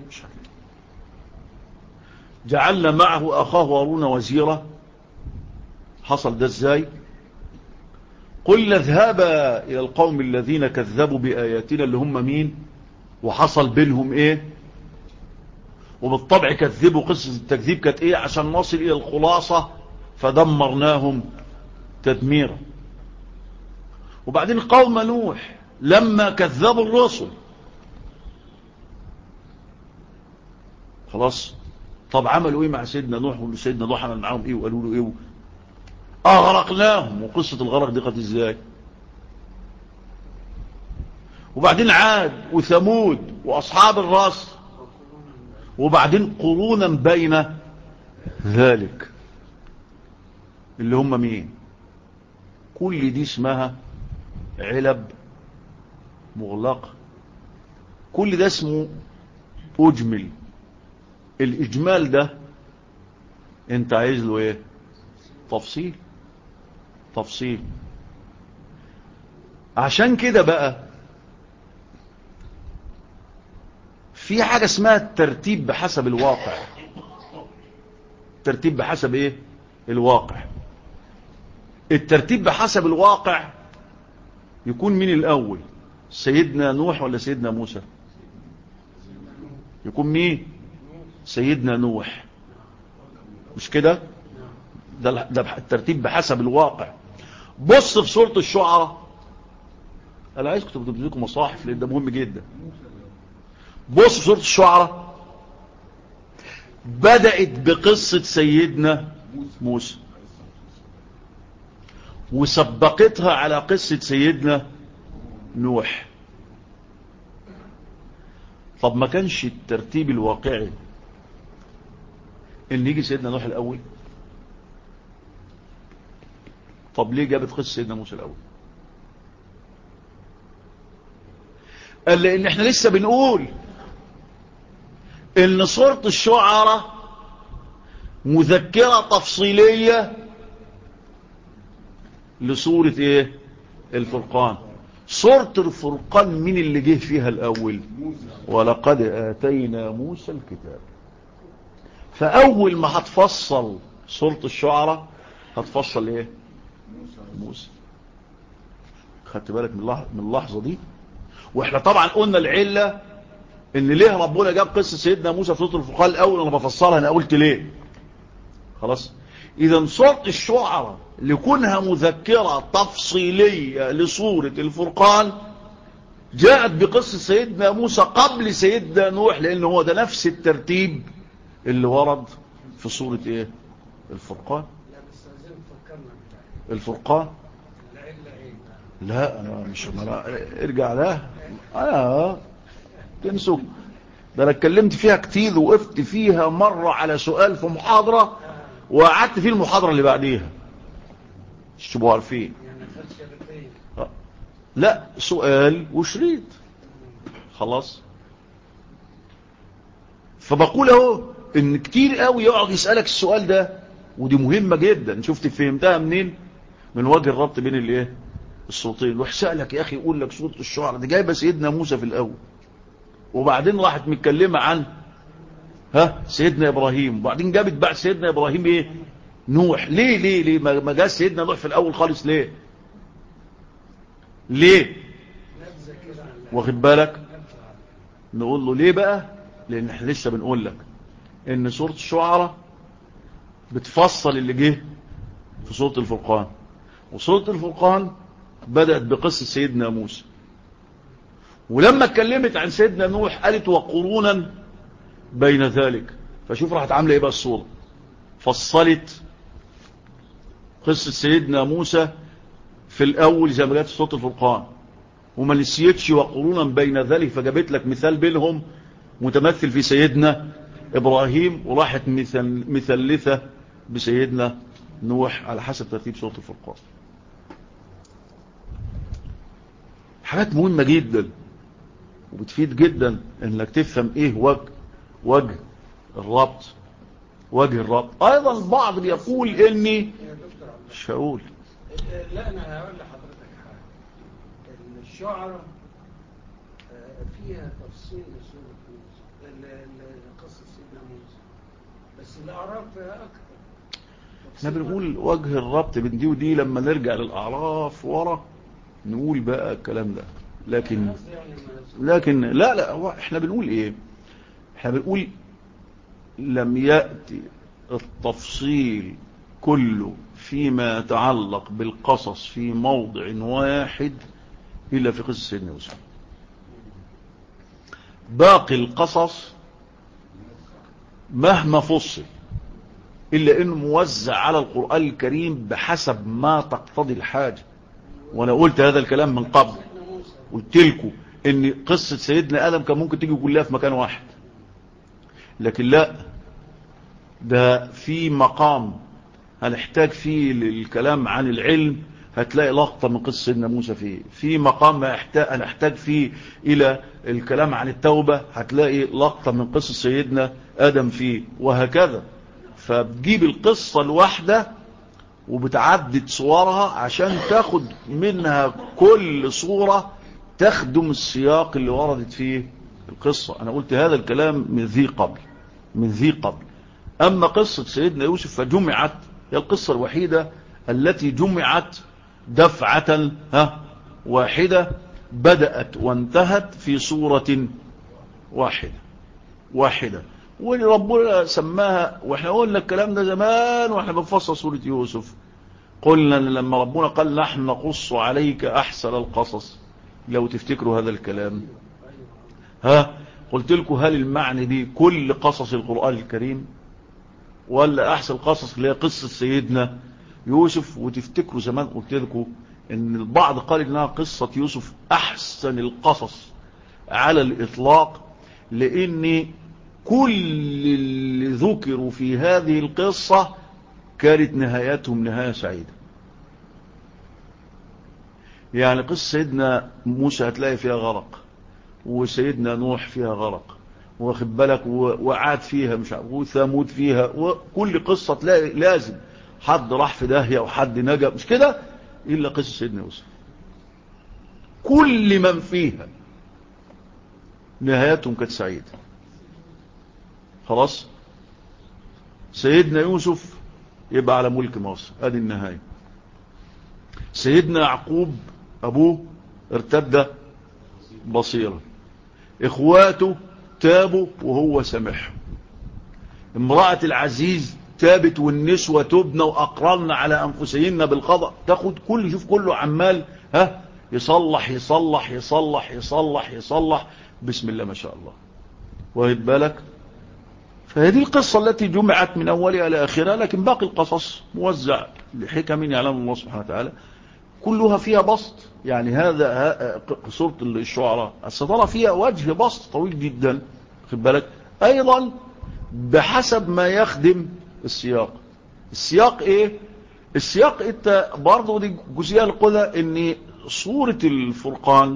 Speaker 1: جعلنا معه أخاه هارون وزيرا حصل ده ازاي قلنا اذهبا إلى القوم الذين كذبوا بآياتنا اللي هم مين وحصل بينهم ايه وبالطبع كذبوا قصة التكذيب كانت ايه عشان نصل الى الخلاصة فدمرناهم تدميرا وبعدين قوم نوح لما كذبوا الرسل خلاص طب عملوا ايه مع سيدنا نوح وقالوا سيدنا نوح عمل معاهم ايه وقالوا له ايه اغرقناهم وقصة الغرق دي قد ازاي وبعدين عاد وثمود واصحاب الراس وبعدين قرونا بين ذلك اللي هم مين كل دي اسمها علب مغلقة كل ده اسمه اجمل الاجمال ده انت عايز له ايه تفصيل تفصيل عشان كده بقى في حاجة اسمها الترتيب بحسب الواقع الترتيب بحسب ايه الواقع الترتيب بحسب الواقع يكون مين الاول سيدنا نوح ولا سيدنا موسى يكون مين سيدنا نوح مش كده ده, ده الترتيب بحسب الواقع بص في سورة الشعراء انا عايزكم تكتبوا لكم مصاحف لان ده مهم جدا بص في سورة الشعراء بدأت بقصة سيدنا موسى وسبقتها على قصة سيدنا نوح طب ما كانش الترتيب الواقعي ان يجي سيدنا نوح الاول طب ليه جابت قصة سيدنا موسى الاول قال لان احنا لسه بنقول ان صورة الشعراء مذكرة تفصيلية لصورة ايه الفرقان صورة الفرقان مين اللي جه فيها الاول ولقد اتينا موسى الكتاب فاول ما هتفصل صورة الشعراء هتفصل ايه موسى خدت بالك من اللحظة دي واحنا طبعا قلنا العلة ان ليه ربنا جاب قصة سيدنا موسى في سورة الفرقان الاول انا بفسرها انا قلت ليه خلاص اذا سورة الشعراء لكونها مذكرة تفصيلية لسورة الفرقان جاءت بقصة سيدنا موسى قبل سيدنا نوح لان هو ده نفس الترتيب اللي ورد في سورة ايه الفرقان الفرقان لا انا مش ما ارجع له انا تنسوا ده انا اتكلمت فيها كتير وقفت فيها مرة على سؤال في محاضرة وقعدت فيه المحاضرة اللي بعديها مش تبقوا عارفين لا سؤال وشريط خلاص فبقول اهو ان كتير قوي يقعد يسألك السؤال ده ودي مهمة جدا شفت فهمتها منين من وجه الربط بين الايه الصوتين روح سألك يا اخي يقول لك صوت الشعر دي جايبه سيدنا موسى في الاول وبعدين راحت متكلمة عن ها سيدنا ابراهيم وبعدين جابت بعد سيدنا ابراهيم ايه نوح ليه ليه ليه ما جاء سيدنا نوح في الاول خالص ليه ليه واخد بالك نقول له ليه بقى لان احنا لسه بنقول لك ان سورة الشعراء بتفصل اللي جه في سورة الفرقان وسورة الفرقان بدأت بقصة سيدنا موسى ولما اتكلمت عن سيدنا نوح قالت وقرونا بين ذلك فشوف راحت عامله ايه بقى الصورة فصلت قصة سيدنا موسى في الاول زي ما جت في سورة الفرقان وما نسيتش وقرونا بين ذلك فجابت لك مثال بينهم متمثل في سيدنا ابراهيم وراحت مثل مثلثة بسيدنا نوح على حسب ترتيب سورة الفرقان حاجات مهمة جدا وبتفيد جدا انك تفهم ايه وجه وجه الربط وجه الربط ايضا البعض بيقول اني مش هقول
Speaker 2: لا انا هقول لحضرتك حاجه ان الشعراء فيها تفصيل لسوره موسى قصه سيدنا موسى بس الاعراف فيها اكثر
Speaker 1: احنا بنقول وجه الربط بين دي ودي لما نرجع للاعراف ورا نقول بقى الكلام ده لكن لكن لا لا هو احنا بنقول ايه احنا بنقول لم يأتي التفصيل كله فيما يتعلق بالقصص في موضع واحد إلا في قصة سيدنا يوسف باقي القصص مهما فصل إلا أنه موزع على القرآن الكريم بحسب ما تقتضي الحاجة وأنا قلت هذا الكلام من قبل قلت لكم ان قصة سيدنا آدم كان ممكن تيجي كلها في مكان واحد لكن لا ده في مقام هنحتاج فيه للكلام عن العلم هتلاقي لقطة من قصة سيدنا موسى فيه في مقام هنحتاج فيه إلى الكلام عن التوبة هتلاقي لقطة من قصة سيدنا آدم فيه وهكذا فبتجيب القصة الواحدة وبتعدد صورها عشان تاخد منها كل صورة تخدم السياق اللي وردت فيه القصة أنا قلت هذا الكلام من ذي قبل من ذي قبل أما قصة سيدنا يوسف فجمعت هي القصة الوحيدة التي جمعت دفعة ها واحدة بدأت وانتهت في صورة واحدة واحدة وربنا سماها واحنا قلنا الكلام ده زمان واحنا بنفصل سورة يوسف قلنا لما ربنا قال نحن نقص عليك أحسن القصص لو تفتكروا هذا الكلام ها قلت لكم هل المعنى دي كل قصص القرآن الكريم ولا أحسن قصص اللي هي قصة سيدنا يوسف وتفتكروا زمان قلت لكم ان البعض قال انها قصة يوسف احسن القصص على الاطلاق لان كل اللي ذكروا في هذه القصة كانت نهايتهم نهاية سعيدة يعني قصة سيدنا موسى هتلاقي فيها غرق وسيدنا نوح فيها غرق واخد بالك وعاد فيها مش عارف وثمود فيها وكل قصة تلاقي لازم حد راح في داهية وحد نجا مش كده إلا قصة سيدنا يوسف كل من فيها نهايتهم كانت سعيدة خلاص سيدنا يوسف يبقى على ملك مصر ادي النهاية سيدنا يعقوب ابوه ارتد بصيرا اخواته تابوا وهو سامحهم امرأة العزيز تابت والنسوة تبنى وأقررن على أنفسهن بالقضاء تاخد كل شوف كله عمال ها يصلح يصلح يصلح يصلح يصلح بسم الله ما شاء الله واخد بالك فهذه القصة التي جمعت من أولها إلى آخرها لكن باقي القصص موزع لحكم يعلم الله سبحانه وتعالى كلها فيها بسط يعني هذا سورة الشعراء السترى فيها وجه بسط طويل جدا خد بالك أيضا بحسب ما يخدم السياق السياق ايه السياق انت برضه دي جزئيه القدى ان سوره الفرقان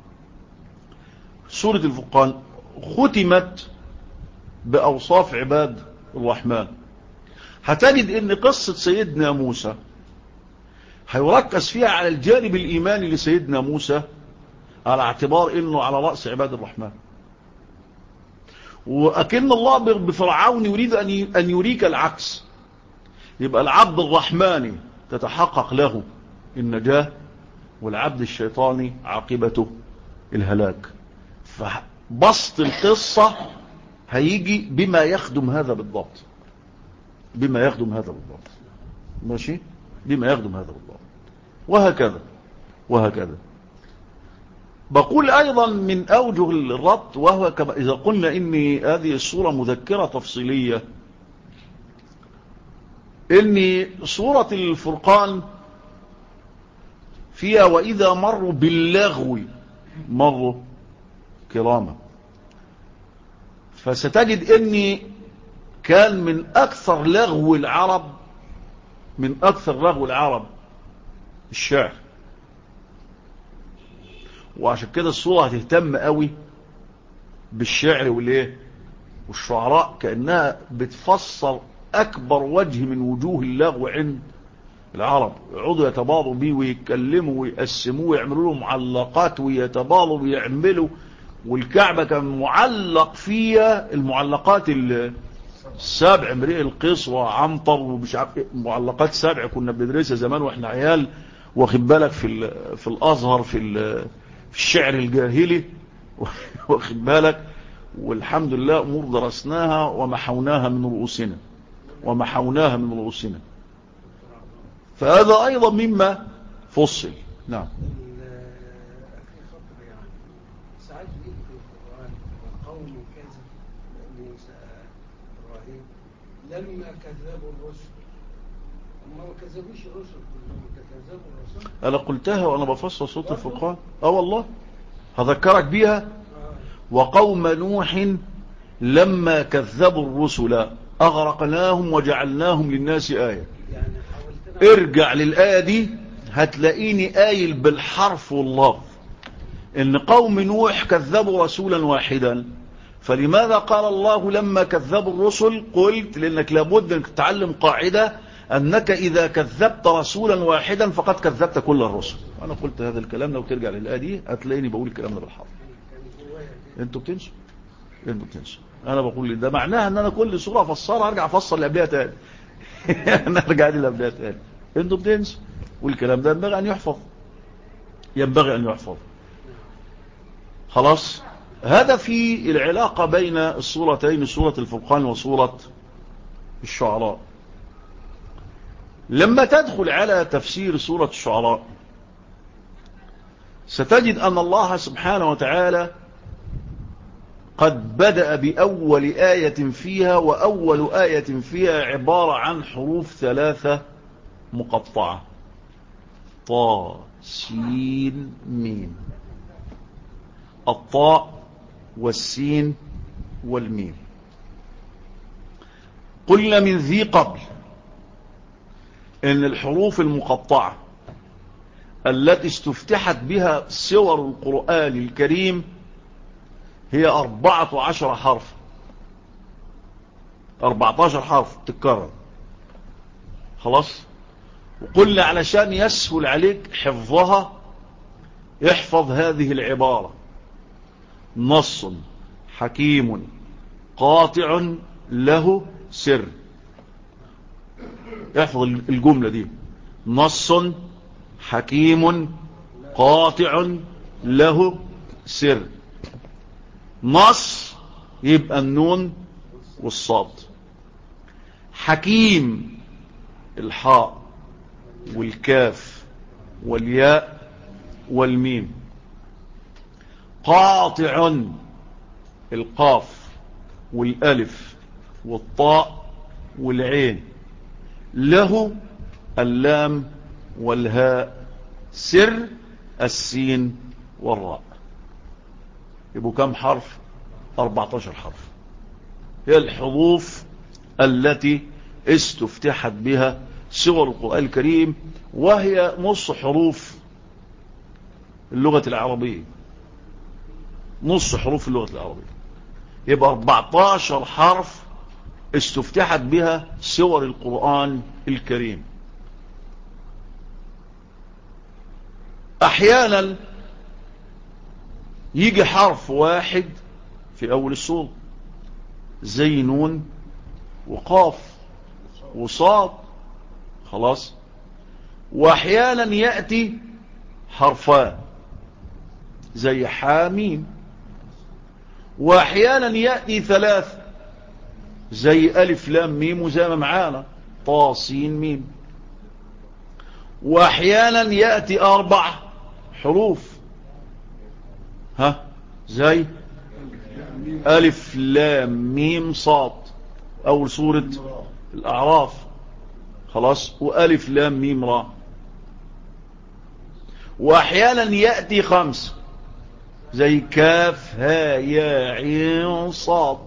Speaker 1: سوره الفرقان ختمت باوصاف عباد الرحمن هتجد ان قصه سيدنا موسى هيركز فيها على الجانب الايماني لسيدنا موسى على اعتبار انه على راس عباد الرحمن وأكن الله بفرعون يريد أن يريك العكس يبقى العبد الرحماني تتحقق له النجاة والعبد الشيطاني عاقبته الهلاك فبسط القصة هيجي بما يخدم هذا بالضبط بما يخدم هذا بالضبط ماشي بما يخدم هذا بالضبط وهكذا وهكذا بقول أيضا من أوجه الربط وهو كما إذا قلنا إن هذه الصورة مذكرة تفصيلية إن صورة الفرقان فيها وإذا مروا باللغو مروا كراما فستجد إني كان من أكثر لغو العرب من أكثر لغو العرب الشعر وعشان كده الصورة هتهتم قوي بالشعر والايه والشعراء كأنها بتفسر أكبر وجه من وجوه اللغو عند العرب يقعدوا يتباضوا بيه ويتكلموا ويقسموه ويعملوا له معلقات ويتباضوا ويعملوا والكعبة كان معلق فيها المعلقات السبع امرئ القيس وعنطر ومش عارف معلقات سبع كنا بندرسها زمان واحنا عيال واخد بالك في في الازهر في في الشعر الجاهلي واخد بالك والحمد لله امور درسناها ومحوناها من رؤوسنا ومحوناها من رؤوسنا فهذا ايضا مما فصل نعم
Speaker 2: في خطر يعني ساعات يجي في القرآن وقوم كذب موسى إبراهيم لما كذبوا الرسل هم ما كذبوش الرسل كلهم كذبوا الرسل
Speaker 1: انا قلتها وانا بفسر صوت الفرقان اه والله هذكرك بيها وقوم نوح لما كذبوا الرسل اغرقناهم وجعلناهم للناس آية
Speaker 2: يعني حاولت
Speaker 1: ارجع للآية دي هتلاقيني قايل بالحرف واللفظ ان قوم نوح كذبوا رسولا واحدا فلماذا قال الله لما كذبوا الرسل قلت لانك لابد انك تتعلم قاعدة انك اذا كذبت رسولا واحدا فقد كذبت كل الرسل انا قلت هذا الكلام لو ترجع للآية دي هتلاقيني بقول الكلام ده بالحرف
Speaker 2: كان جوايا كده
Speaker 1: انتوا بتنسوا انتوا بتنسوا انا بقول ده معناها ان انا كل سوره افسرها ارجع افسر اللي قبلها تاني انا ارجع لي اللي قبلها تاني انتوا بتنسوا والكلام ده ينبغي ان يحفظ ينبغي ان يحفظ خلاص هذا في العلاقه بين الصورتين سوره الفرقان وسوره الشعراء لما تدخل على تفسير سوره الشعراء ستجد ان الله سبحانه وتعالى قد بدأ بأول آية فيها وأول آية فيها عبارة عن حروف ثلاثة مقطعة طاء سين ميم الطاء والسين والميم قلنا من ذي قبل ان الحروف المقطعة التي استفتحت بها سور القرآن الكريم هي أربعة عشر حرف أربعة عشر حرف تتكرر خلاص وقلنا علشان يسهل عليك حفظها احفظ هذه العبارة نص حكيم قاطع له سر احفظ الجملة دي نص حكيم قاطع له سر نص يبقى النون والصاد حكيم الحاء والكاف والياء والميم قاطع القاف والالف والطاء والعين له اللام والهاء سر السين والراء يبقوا كم حرف 14 حرف هي الحروف التي استفتحت بها سور القرآن الكريم وهي نص حروف اللغة العربية نص حروف اللغة العربية يبقى 14 حرف استفتحت بها سور القرآن الكريم احيانا يجي حرف واحد في اول السورة زي نون وقاف وصاد خلاص واحيانا يأتي حرفان زي حاميم واحيانا يأتي ثلاث زي ألف لام ميم وزي ما معانا طاسين ميم واحيانا يأتي أربع حروف ها زي ألف لام ميم صاد أول سورة الأعراف خلاص وألف لام ميم را وأحيانا يأتي خمس زي كاف ها يا عين صاد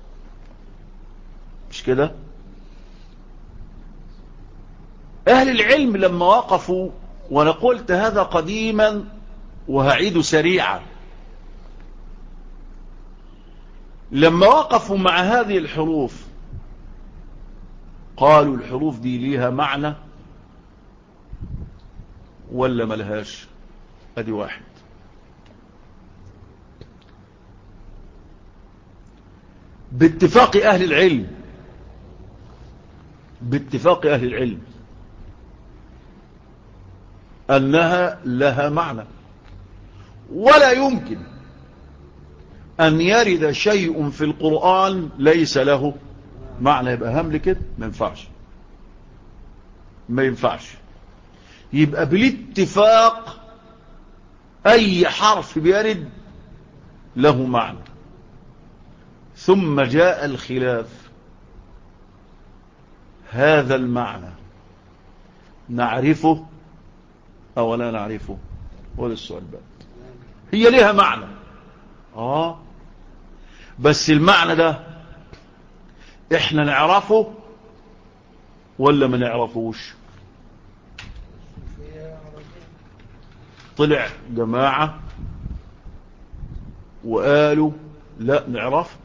Speaker 1: مش كده أهل العلم لما وقفوا وأنا قلت هذا قديما وهعيد سريعا لما وقفوا مع هذه الحروف قالوا الحروف دي ليها معنى ولا ملهاش ادي واحد باتفاق اهل العلم باتفاق اهل العلم انها لها معنى ولا يمكن ان يرد شيء في القرآن ليس له معنى يبقى همل كده ما ينفعش ما ينفعش يبقى بالاتفاق اي حرف بيرد له معنى ثم جاء الخلاف هذا المعنى نعرفه او لا نعرفه ولا السؤال بقى هي ليها معنى اه بس المعنى ده احنا نعرفه ولا ما نعرفوش طلع جماعة وقالوا لا نعرف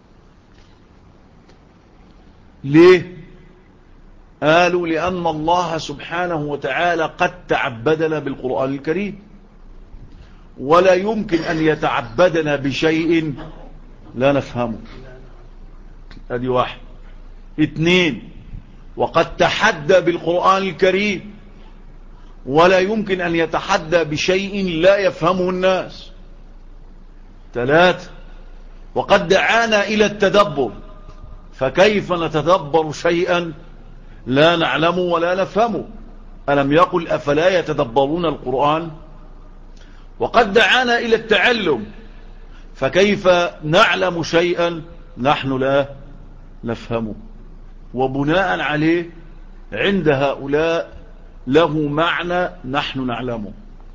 Speaker 1: ليه قالوا لأن الله سبحانه وتعالى قد تعبدنا بالقرآن الكريم ولا يمكن أن يتعبدنا بشيء لا نفهمه ادي واحد اثنين وقد تحدى بالقرآن الكريم ولا يمكن أن يتحدى بشيء لا يفهمه الناس ثلاثة وقد دعانا إلى التدبر فكيف نتدبر شيئا لا نعلم ولا نفهمه ألم يقل أفلا يتدبرون القرآن وقد دعانا إلى التعلم فكيف نعلم شيئا نحن لا نفهمه وبناء عليه عند هؤلاء له معنى نحن نعلمه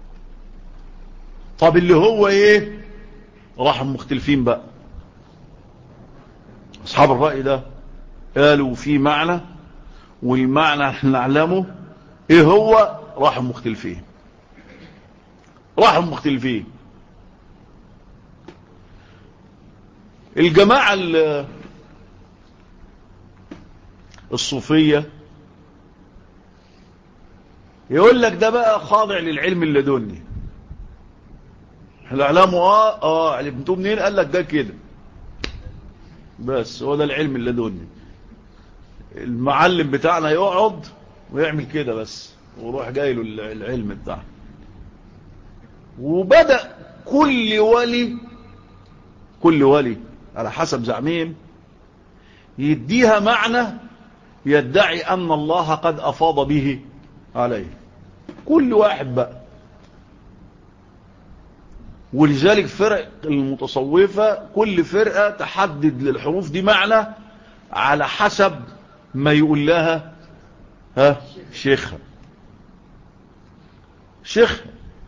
Speaker 1: طب اللي هو ايه راحوا مختلفين بقى اصحاب الرأي ده قالوا في معنى والمعنى نحن نعلمه ايه هو راحوا مختلفين راحوا مختلفين الجماعة الصوفية يقول لك ده بقى خاضع للعلم اللدني الاعلام اه اه علمتوه منين قال لك ده كده بس هو ده العلم اللدني المعلم بتاعنا يقعد ويعمل كده بس وروح جاي له العلم بتاعه وبدأ كل ولي كل ولي على حسب زعمهم يديها معنى يدعي أن الله قد أفاض به عليه كل واحد بقى ولذلك فرق المتصوفة كل فرقة تحدد للحروف دي معنى على حسب ما يقول لها ها شيخها شيخها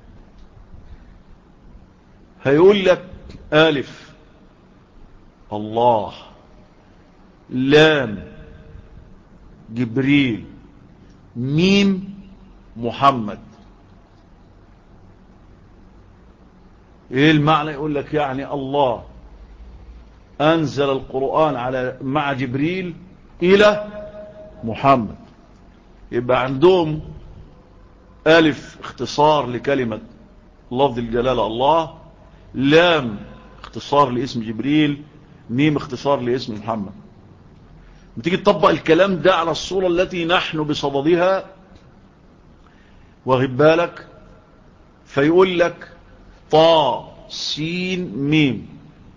Speaker 1: هيقول لك ألف الله لام جبريل ميم محمد ايه المعنى يقول لك يعني الله انزل القرآن على مع جبريل الى محمد يبقى عندهم الف اختصار لكلمة لفظ الجلالة الله لام اختصار لاسم جبريل ميم اختصار لاسم محمد بتيجي تطبق الكلام ده على الصورة التي نحن بصددها واخد بالك فيقول لك طا سين ميم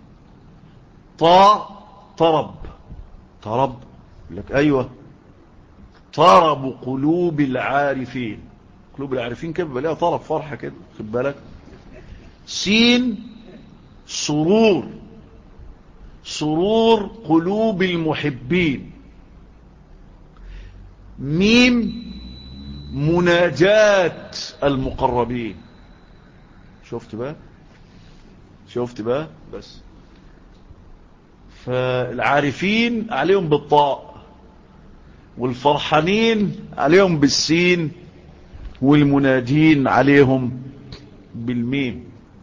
Speaker 1: طا طرب طرب يقول لك ايوه طرب قلوب العارفين قلوب العارفين كيف بلاقيها طرب فرحة كده خد بالك سين سرور سرور قلوب المحبين ميم مناجات المقربين شفت بقى شفت بقى بس فالعارفين عليهم بالطاء والفرحانين عليهم بالسين والمناجين عليهم بالميم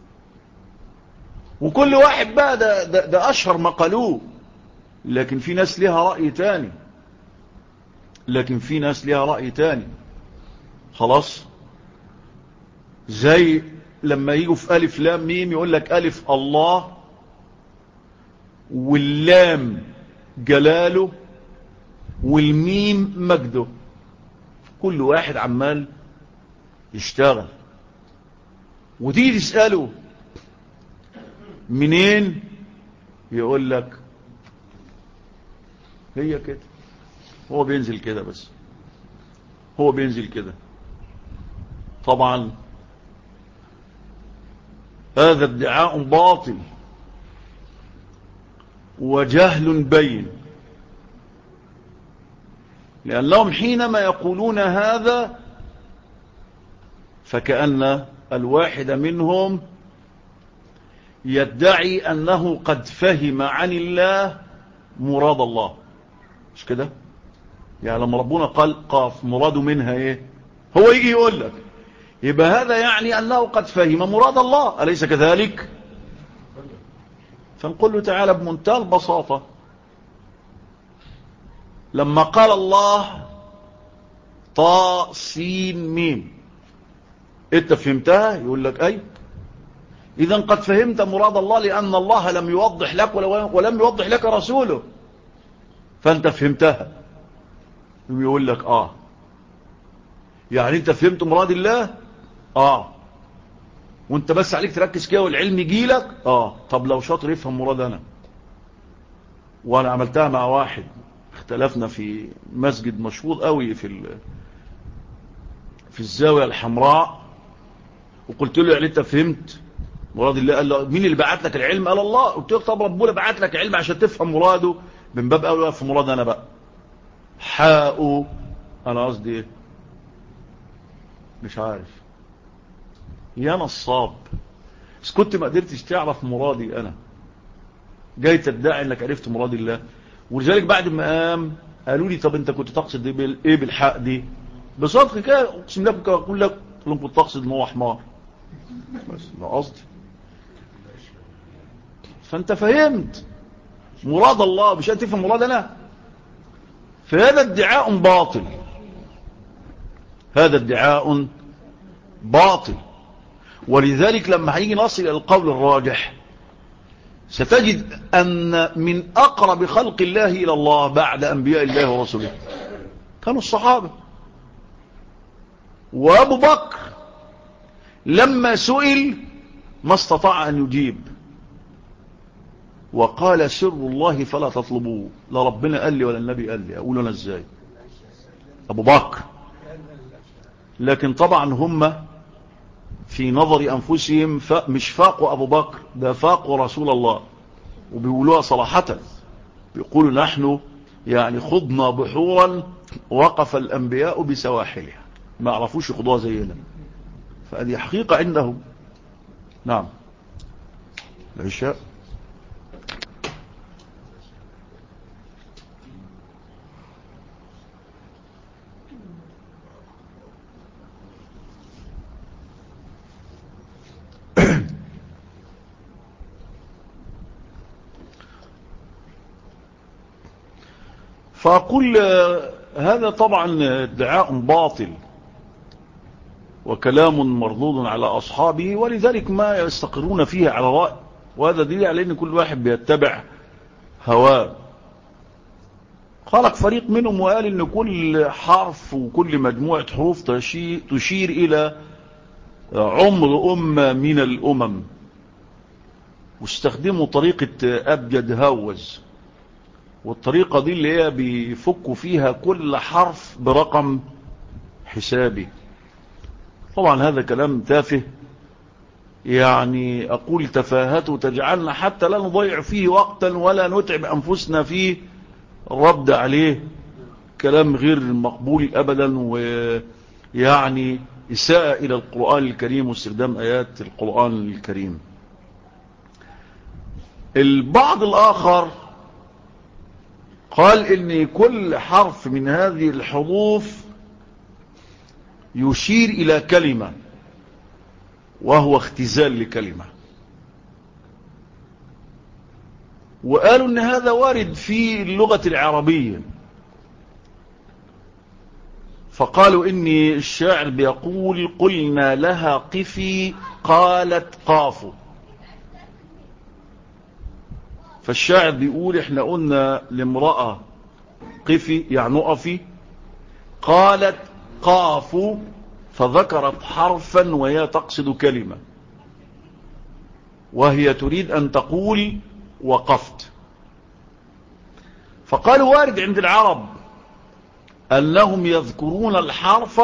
Speaker 1: وكل واحد بقى ده, ده, ده أشهر ما قالوه لكن في ناس لها رأي تاني لكن في ناس لها رأي تاني خلاص زي لما يجوا في ألف لام ميم يقول لك ألف الله واللام جلاله والميم مجده كل واحد عمال يشتغل وتيجي تسأله منين يقول لك هي كده هو بينزل كده بس هو بينزل كده طبعا هذا ادعاء باطل وجهل بين لأنهم حينما يقولون هذا فكأن الواحد منهم يدعي أنه قد فهم عن الله مراد الله مش كده يعني لما ربنا قال قاف مراده منها ايه هو يجي يقول لك يبقى هذا يعني أنه قد فهم مراد الله أليس كذلك فنقول له تعالى بمنتهى البساطة لما قال الله طا سين ميم انت فهمتها يقول لك اي اذا قد فهمت مراد الله لان الله لم يوضح لك ولم يوضح لك رسوله فانت فهمتها يقول لك اه يعني انت فهمت مراد الله اه وانت بس عليك تركز كده والعلم يجي لك اه طب لو شاطر يفهم مراد انا وانا عملتها مع واحد اختلفنا في مسجد مشهور قوي في في الزاوية الحمراء وقلت له يعني انت فهمت مراد الله قال له مين اللي بعت لك العلم قال الله قلت له طب ربنا بعت لك علم عشان تفهم مراده من باب اولى في مراد انا بقى حاء انا قصدي ايه مش عارف يا نصاب بس كنت ما قدرتش تعرف مرادي انا جاي تدعي انك عرفت مراد الله ولذلك بعد ما قام قالوا لي طب انت كنت تقصد ايه بالحق دي بصدق كده اقسم لك اقول لك لهم كنت تقصد ان هو حمار بس ده قصدي فانت فهمت مراد الله مش هتفهم مراد انا فهذا ادعاء باطل هذا ادعاء باطل ولذلك لما هيجي نصل الى القول الراجح ستجد أن من أقرب خلق الله إلى الله بعد أنبياء الله ورسوله كانوا الصحابة وأبو بكر لما سئل ما استطاع أن يجيب وقال سر الله فلا تطلبوه لا ربنا قال لي ولا النبي قال لي أقول أنا إزاي أبو بكر لكن طبعا هم في نظر أنفسهم مش فاقوا أبو بكر ده فاقوا رسول الله وبيقولوها صراحة بيقولوا نحن يعني خضنا بحورا وقف الأنبياء بسواحلها ما عرفوش يخضوها زينا فهذه حقيقة عندهم نعم العشاء فأقول هذا طبعا ادعاء باطل وكلام مردود على أصحابه ولذلك ما يستقرون فيه على رأي وهذا دليل على أن كل واحد بيتبع هواه خلق فريق منهم وقال أن كل حرف وكل مجموعة حروف تشير إلى عمر أمة من الأمم واستخدموا طريقة أبجد هوز والطريقة دي اللي هي بيفكوا فيها كل حرف برقم حسابي طبعا هذا كلام تافه يعني أقول تفاهته تجعلنا حتى لا نضيع فيه وقتا ولا نتعب أنفسنا فيه الرد عليه كلام غير مقبول أبدا ويعني إساءة إلى القرآن الكريم واستخدام آيات القرآن الكريم البعض الآخر قال إن كل حرف من هذه الحروف يشير إلى كلمة وهو اختزال لكلمة وقالوا ان هذا وارد في اللغة العربية فقالوا اني الشاعر بيقول قلنا لها قفي قالت قاف فالشاعر بيقول احنا قلنا لامرأة قفي يعني اقفي قالت قاف فذكرت حرفا وهي تقصد كلمة وهي تريد أن تقول وقفت فقالوا وارد عند العرب أنهم يذكرون الحرف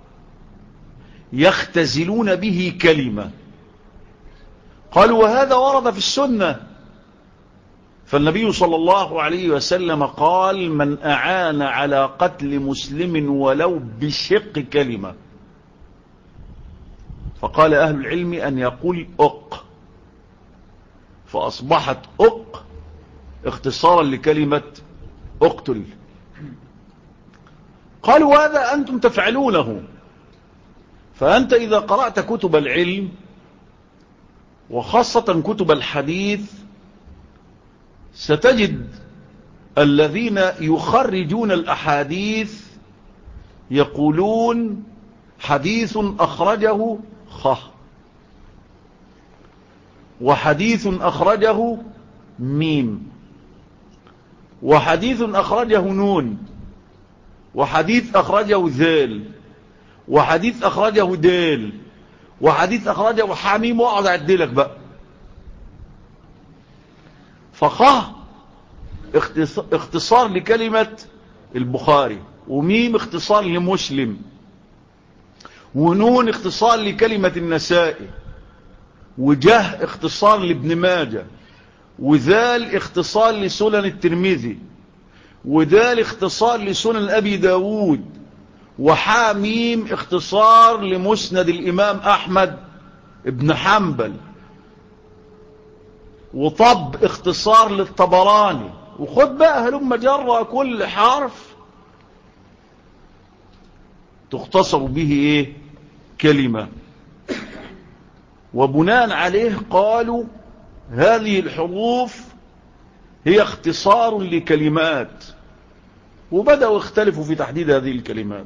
Speaker 1: يختزلون به كلمة قالوا وهذا ورد في السنة فالنبي صلى الله عليه وسلم قال من أعان على قتل مسلم ولو بشق كلمة فقال أهل العلم أن يقول أق فأصبحت أق اختصارا لكلمة اقتل قالوا هذا أنتم تفعلونه فأنت إذا قرأت كتب العلم وخاصة كتب الحديث ستجد الذين يخرجون الأحاديث يقولون حديث أخرجه خ وحديث أخرجه ميم وحديث أخرجه نون وحديث أخرجه ذال وحديث أخرجه دال وحديث أخرجه حميم وأقعد أعدلك بقى فخ اختصار لكلمة البخاري وميم اختصار لمسلم ونون اختصار لكلمة النسائي وجه اختصار لابن ماجه وذال اختصار لسنن الترمذي وذال اختصار لسنن أبي داود وحاميم اختصار لمسند الإمام أحمد ابن حنبل وطب اختصار للطبراني وخد بقى هلما جرى كل حرف تختصر به ايه كلمة وبناء عليه قالوا هذه الحروف هي اختصار لكلمات وبدأوا يختلفوا في تحديد هذه الكلمات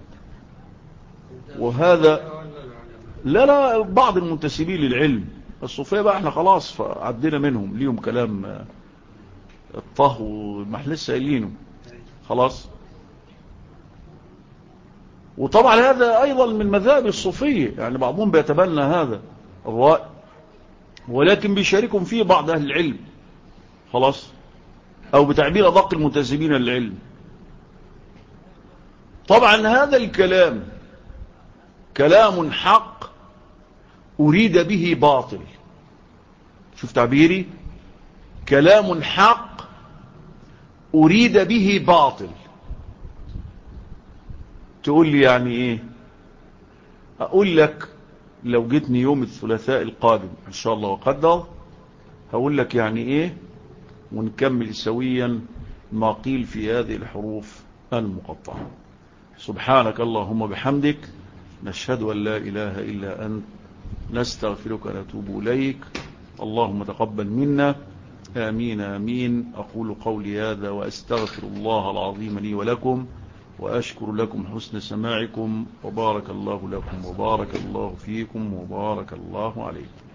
Speaker 1: وهذا لا لا بعض المنتسبين للعلم الصوفية بقى احنا خلاص عدينا منهم ليهم كلام الطه ما احنا لسه قايلينه خلاص وطبعا هذا ايضا من مذاهب الصوفية يعني بعضهم بيتبنى هذا الرأي ولكن بيشاركهم فيه بعض اهل العلم خلاص او بتعبير ادق المنتسبين للعلم طبعا هذا الكلام كلام حق اريد به باطل شوف تعبيري كلام حق اريد به باطل تقول لي يعني ايه اقول لك لو جيتني يوم الثلاثاء القادم ان شاء الله وقدر هقول لك يعني ايه ونكمل سويا ما قيل في هذه الحروف المقطعة سبحانك اللهم بحمدك نشهد أن لا إله إلا أنت نستغفرك ونتوب إليك اللهم تقبل منا آمين آمين أقول قولي هذا وأستغفر الله العظيم لي ولكم وأشكر لكم حسن سماعكم وبارك الله لكم وبارك الله فيكم وبارك الله عليكم